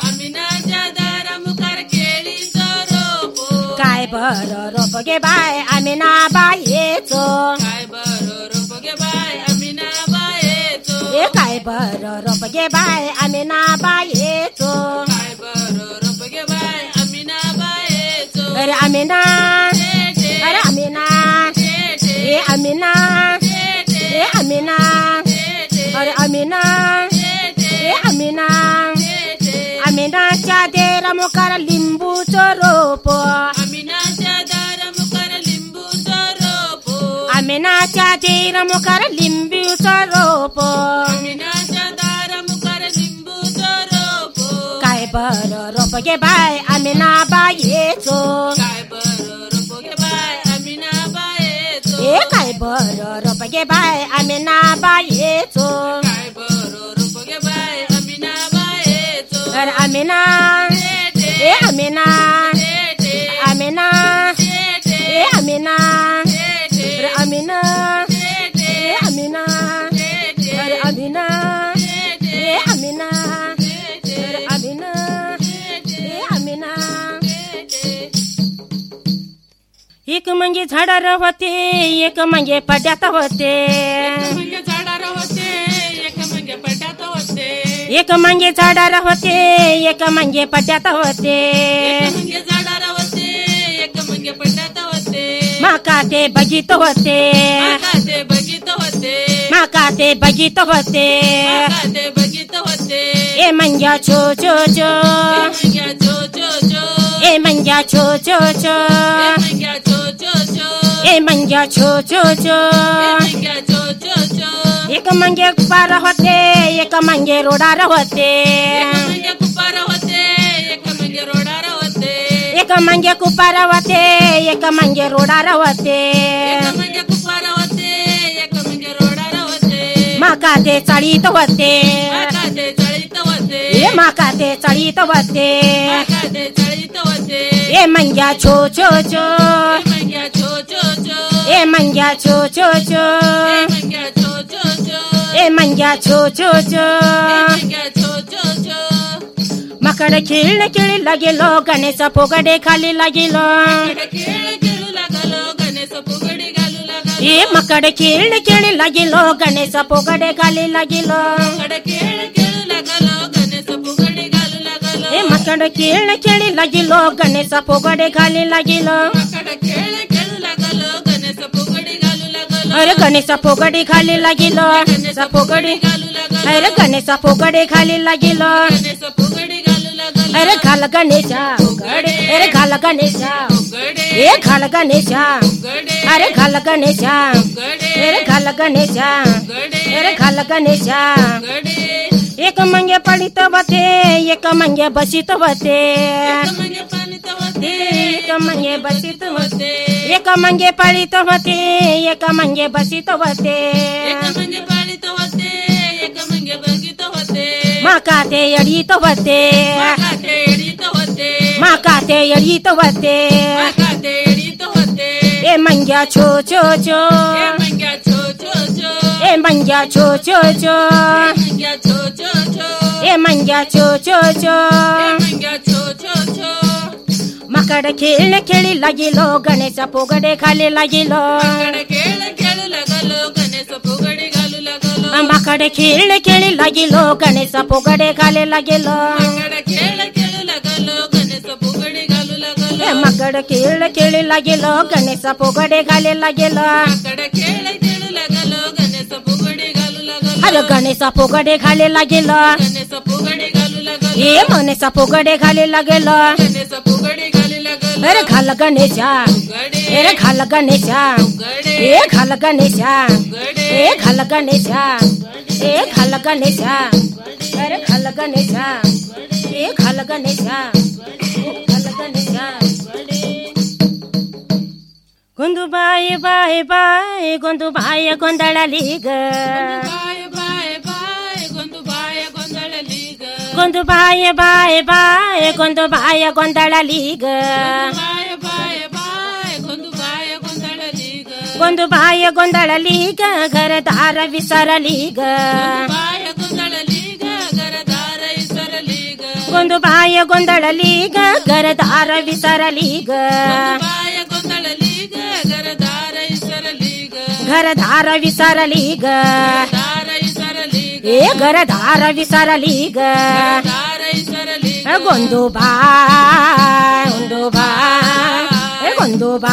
काय बरं रोप गे बाय अमिना बायेचो ए काय बरं रोप गे बाय अमिना बायेचो अरे अमिना अरे अमिना ए अमिना ए अमिना अरे अमिना ए अमिना अमिनाच्या देर मुखार लिंबूचो रोप अमिनाच्या देर मुखार लिंबूचो रोप काय बरं रोप गे बाय अमिना बायेचो ए काय बरं रोप गे बाय अमिना बायेचो अरे अमिना ए अमिना अमिना ए अमिना अरे अमिना ए अमिना अरे अमिना ए अमिना अरे अमिना ए अमिना एक म्हणजे झाडार होते एक म्हणजे पड्यात होते एक म्हणजे झाडार होते एक म्हणजे पड्यात होते माका ते बघित होते माका ते बघित होते ए मंग्या छो छो छो ए मंग्या छो छो छो ए मंग्या छो छो छो एक मंगे पार होते एक मंगे रोडार होते एक मंगे कुपार होते एक मंगे रोडार होते माका ते चाळीत होते ए माका ते चाळीत होते ए मंग्या छो छो छो ए मंग्या छो छो छो ए मंग्या छो छो छो मकड खेळ खेळी लागेलो गणेश पोगडे खाली लागेलो ए मकड खेळ खेळी लागेलो गणेश पोगडे खाली लागेलो ए मकड खेळ खेळी लागेलो गणेश पोगडे खाली लागेलो अरे गणेश पोगडे खाली लागेलो गणेश पोगडे अरे गणेश पोगडे खाली लागेलो अरे घाल गणेशा उघडे अरे घाल गणेशा ए घाल गणेशा अरे घाल गणेशा अरे घाल गणेशा अरे घाल गणेशा एक मंगे पडित होते एक मंगे बसित होते एक मंगे बसित होते एक मंगे पडित होते एक मंगे बसित होते माका ते एडीत होते माका ते एडीत होते ए मंग्या छो छो छो ए मंग्या छो छो छो ए मंग्या छो छो छो ಮಕಡ ಕೇಳ ಕೇಳಿ ಲಗಿಲೋ ಗಣೇಶ ಪುಗಡೆ ಖಾಲಿ ಲಗಿಲೋ ಕೇಳ ಕೇಳು ಲಗಲು ಗಣೇಶ ಪುಗಡಿ ಗಾಲು ಲಗಲು ಮಕಡ ಕೇಳ ಕೇಳಿ ಲಗಿಲೋ ಗಣೇಶ ಪುಗಡೆ ಖಾಲಿ ಲಗಿಲೋ ಕಡ ಕೇಳ ಕೇಳು ಲಗಲು ಗಣೇಶ ಪುಗಡಿ ಗಾಲು ಲಗಲು ಮಕಡ ಕೇಳ ಕೇಳಿ ಲಗಿಲೋ ಗಣೇಶ ಪುಗಡೆ ಖಾಲಿ ಲಗಿಲೋ ಕಡ ಕೇಳ ಕೇಳು ಲಗಲು ಗಣೇಶ ಪುಗಡಿ ಗಾಲು ಲಗಲು ಅರೆ ಗಣೇಶ ಪುಗಡೆ ಖಾಲಿ ಲಗಿಲೋ ಗಣೇಶ ಪುಗಡಿ ಗಾಲು ಲಗಲು ಏ ಮನೇಶ ಪುಗಡೆ ಖಾಲಿ ಲಗಿಲೋ ಗಣೇಶ ಪುಗಡಿ ಗಾಲಿ ಲಗಲು ಅರೆ ಖಾಲ ಗಣೇಶ ಗಡಿ ಏ ಖಾಲ ಗಣೇಶ ಗಡಿ ಏ ಖಾಲ ಗಣೇಶ ಏ ಖಾಲ ಗಣೇಶ ಏ ಖಾಲ ಗಣೇಶ ಅರೆ ಖಾಲ ಗಣೇಶ ಏ ಖಾಲ ಗಣೇಶ ಖಾಲ ಗಣೇಶ ಗೊಂದು ಬಾಯಿ ಬಾಯಿ ಬಾಯಿ ಗೊಂದು ಬಾಯ ಗೊಂದಳಲೀಗ ಬಾಯ ಬಾಯ ಬಾಯ ಗೊಂದು ಬಾಯ ಗೊಂದಳಲೀಗ ಗೊಂದು ಬಾಯ ಬಾಯ ಬಾಯ ಗೊಂದು ಬಾಯ ಗೊಂದಳಲೀಗ ಬಾಯ ಬಾಯ ಬಾಯ ಗೊಂದು ಬಾಯ ಗೊಂದಳಲೀಗ ಗೊಂದು ಬಾಯ ಗೊಂದಳಲೀಗ ಗರದಾರ ವಿಸರಲೀಗ ಬಾಯ ಗೊಂದಳಲೀಗ ಗರದಾರ ಇಸರಲೀಗ ಗೊಂದು ಬಾಯ ಗೊಂದಳಲೀಗ ಗರದಾರ ವಿಸರಲೀಗ ಬಾಯ ಗೊಂದಳಲೀಗ ಗರದಾರ ಇಸರಲೀಗ ಗರದಾರ ವಿಸರಲೀಗ ದಾರ ಇಸರಲೀಗ ಏ ಗರದಾರ ವಿಸರಲೀಗ ದಾರ ಇಸರಲೀಗ ಗೊಂದು ಬಾ ಒಂದು ಬಾ ಏ ಗೊಂದು ಬಾ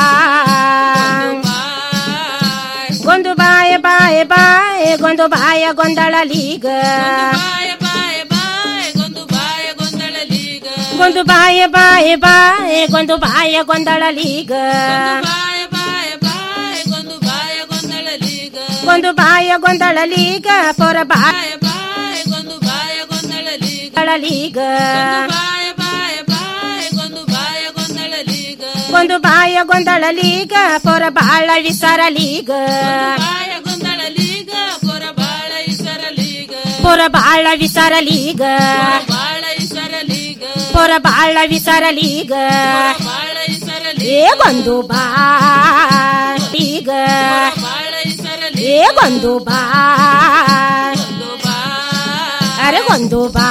ಗೊಂದು ಬಾಯ ಬಾಯ ಬಾಯ ಗೊಂದು ಬಾಯ ಗೊಂದಳಲೀಗ ಬಾಯ ಬಾಯ ಬಾಯ ಗೊಂದು ಬಾಯ ಗೊಂದಳಲೀಗ ಗೊಂದು ಬಾಯ ಬಾಯ ಬಾಯ ಗೊಂದು ಬಾಯ ಗೊಂದಳಲೀಗ ಬಾಯ ಬಾಯ ಬಾಯ ಗೊಂದು ಬಾಯ ಗೊಂದಳಲೀಗ ಗೊಂದು ಬಾಯ ಗೊಂದಳಲೀಗ ಪೊರ ಬಾಯ ಬಾಯ ಬಾಯ ಗೊಂದು ಬಾಯ ಗೊಂದಳಲೀಗ ಗೊಂದಳಲೀಗ ಬಾಯ ಬಾಯ ಬಾಯ ಗೊಂದು ಬಾಯ ಗೊಂದಳಲೀಗ ಗೊಂದು ಬಾಯ ಗೊಂದಳಲೀಗ ಪೊರ ಬಾಳ ವಿಸರಲೀಗ ಬಾಯ ಗೊಂದಳಲೀಗ ಪೊರ ಬಾಳ ಇಸರಲೀಗ ಪೊರ ಬಾಳ ವಿಸರಲೀಗ ಬಾಳ ಇಸರಲೀಗ ಪೊರ ಬಾಳ ವಿಸರಲೀಗ ಬಾಳ ಇಸರಲೀಗ ಏ ಗೊಂದು ಬಾ ಈಗ ಬಾಳ ಇಸರಲೀಗ ಏ ಗೊಂದು ಬಾ ಬಾ ಅರೆ ಗೊಂದು ಬಾ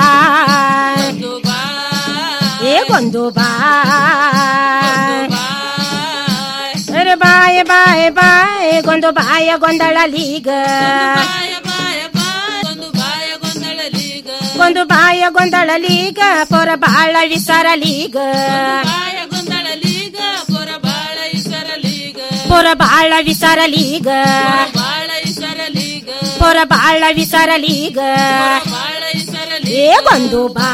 ಬಾ ಏ ಗೊಂದು ಬಾ ಬಾ ಅರೆ ಬಾಯ ಬಾಯ ಬಾಯ ಗೊಂದು ಬಾಯ ಗೊಂದಳಲೀಗ ಬಾಯ ಬಾಯ ಬಾಯ ಒಂದು ಬಾಯ ಗೊಂದಳಲೀಗ ಗೊಂದು ಬಾಯ ಗೊಂದಳಲೀಗ ಪೊರ ಬಾಳ ವಿಸರಲೀಗ ಬಾಯ ಗೊಂದಳಲೀಗ ಪೊರ ಬಾಳ ಇಸರಲೀಗ ಪೊರ ಬಾಳ ವಿಸರಲೀಗ ಬಾಳ ಇಸರಲೀಗ ಪೊರ ಬಾಳ ವಿಸರಲೀಗ ಬಾಳ ಇಸರಲೀಗ ಏ ಗೊಂದು ಬಾ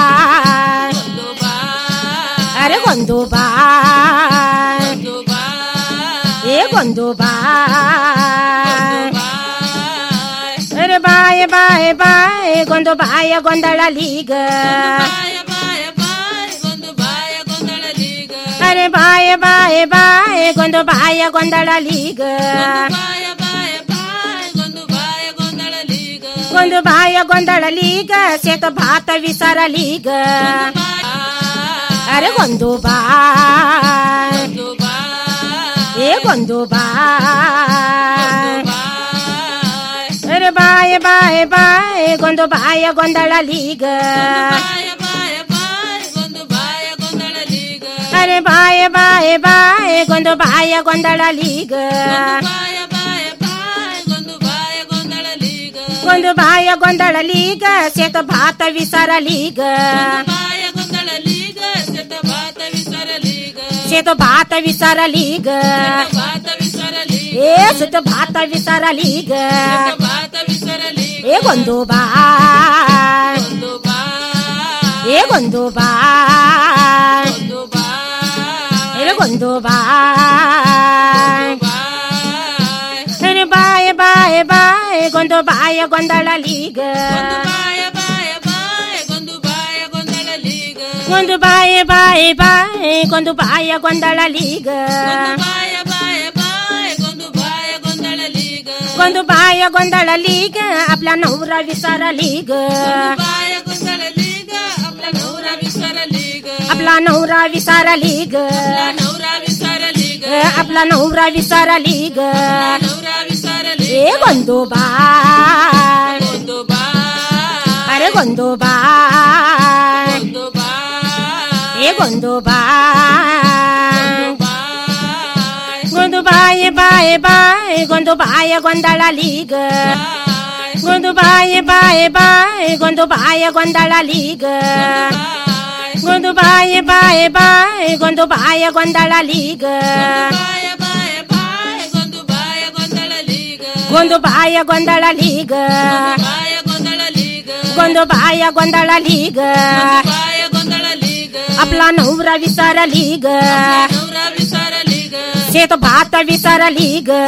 ಬಾ ಅರೆ ಗೊಂದು ಬಾ ಬಾ ಏ ಗೊಂದು ಬಾ ಬಾ ಅರೆ ಬಾಯ ಬಾಯ ಬಾಯ ಗೊಂದು ಬಾಯ ಗೊಂದಳಲೀಗ ಬಾಯ ಬಾಯ ಬಾಯ ಒಂದು ಬಾಯ ಗೊಂದಳಲೀಗ ಅರೆ ಬಾಯ ಬಾಯ ಬಾಯ ಗೊಂದು ಬಾಯ ಗೊಂದಳಲೀಗ ಬಾಯ ಬಾಯ ಬಾಯ ಒಂದು ಬಾಯ ಗೊಂದಳಲೀಗ ಗೊಂದು ಬಾಯ ಗೊಂದಳಲೀಗ ಸೇತ ಭಾತ ವಿಸರಲೀಗ ಅರೆ ಗೊಂದು ಬಾ ಬಾ ಏ ಗೊಂದು ಬಾ ಬಾ ಅರೆ ಬಾಯ ಬಾಯ ಬಾಯ ಗೊಂದು ಬಾಯ ಗೊಂದಳಲೀಗ ಬಾಯ ಬಾಯ ಬಾಯ ಒಂದು ಬಾಯ ಗೊಂದಳಲೀಗ ಅರೆ ಬಾಯ ಬಾಯ ಬಾಯ ಗೊಂದು ಬಾಯ ಗೊಂದಳಲೀಗ ಬಾಯ ಬಾಯ ಬಾಯ ಒಂದು ಬಾಯ ಗೊಂದಳಲೀಗ ಗೊಂದು ಬಾಯ ಗೊಂದಳಲೀಗ ಸೇತ ಭಾತ ವಿಸರಲೀಗ ಬಾಯ ಗೊಂದಳಲೀಗ ಸತ ಬಾತ ವಿಸರಲೀಗ ಸೇತ ಭಾತ ವಿಸರಲೀಗ ಬಾತ ವಿಸರಲೀಗ ಏ ಸುತ ಭಾತ ವಿಸರಲೀಗ ಬಾತ ವಿಸರಲೀಗ ಏ ಗೊಂದು ಬಾ ಒಂದು ಬಾ ಏ ಗೊಂದು ಬಾ ಒಂದು ಬಾ ಏ ಗೊಂದು ಬಾ ಬಾ ಅರೆ ಬಾಯ ಬಾಯ ಬಾಯ ಗೊಂದು ಬಾಯ ಗೊಂದಳಲೀಗ ಬಾಯ ಬಾಯ ಬಾಯ ಒಂದು ಬಾಯ ಗೊಂದಳಲೀಗ ಒಂದು ಬಾಯ ಬಾಯ ಬಾಯ ಗೊಂದು ಬಾಯ ಗೊಂದಳಲೀಗ ಬಾಯ ಬಾಯ ಬಾಯ ಒಂದು ಬಾಯ ಗೊಂದಳಲೀಗ ಒಂದು ಬಾಯ ಗೊಂದಳಲೀಗ ಅಪ್ಲ ನೌರ ವಿಸರಲೀಗ ಬಾಯ ಗೊಂದಳಲೀಗ ಅಪ್ಲ ನೌರ ವಿಸರಲೀಗ ಅಪ್ಲ ನೌರ ವಿಸರಲೀಗ ನೌರ ವಿಸರಲೀಗ ಅಪ್ಲ ನೌರ ವಿಸರಲೀಗ ನೌರ ವಿಸರಲೀಗ ಏ ಗೊಂದು ಬಾ ಒಂದು ಬಾ ಅರೆ ಗೊಂದು ಬಾ ಒಂದು ಬಾ ಏ ಗೊಂದು ಗೊಂದು ಗೊಂದು ಬಾಯಿ ಬಾಯಿ ಬಾಯಿ ಗೊಂದು ಬಾಯ ಗೊಂದಳ ಲೀಗ ಗೊಂದು ಬಾಯಿ ಬಾಯಿ ಬಾಯಿ ಗೊಂದು ಬಾಯ ಗೊಂದಳ ಲೀಗ ಗೊಂದು ಬಾಯಿ ಬಾಯಿ ಬಾಯಿ ಗೊಂದು ಬಾಯ ಗೊಂದಳ ಲೀಗ ಗೊಂದು ಬಾಯ ಗೊಂದಳ ಲೀಗ ಗೊಂದು ಬಾಯ ಗೊಂದಳ ಲೀಗ आपला नवरा विसरली ग शेत भात विसरली ग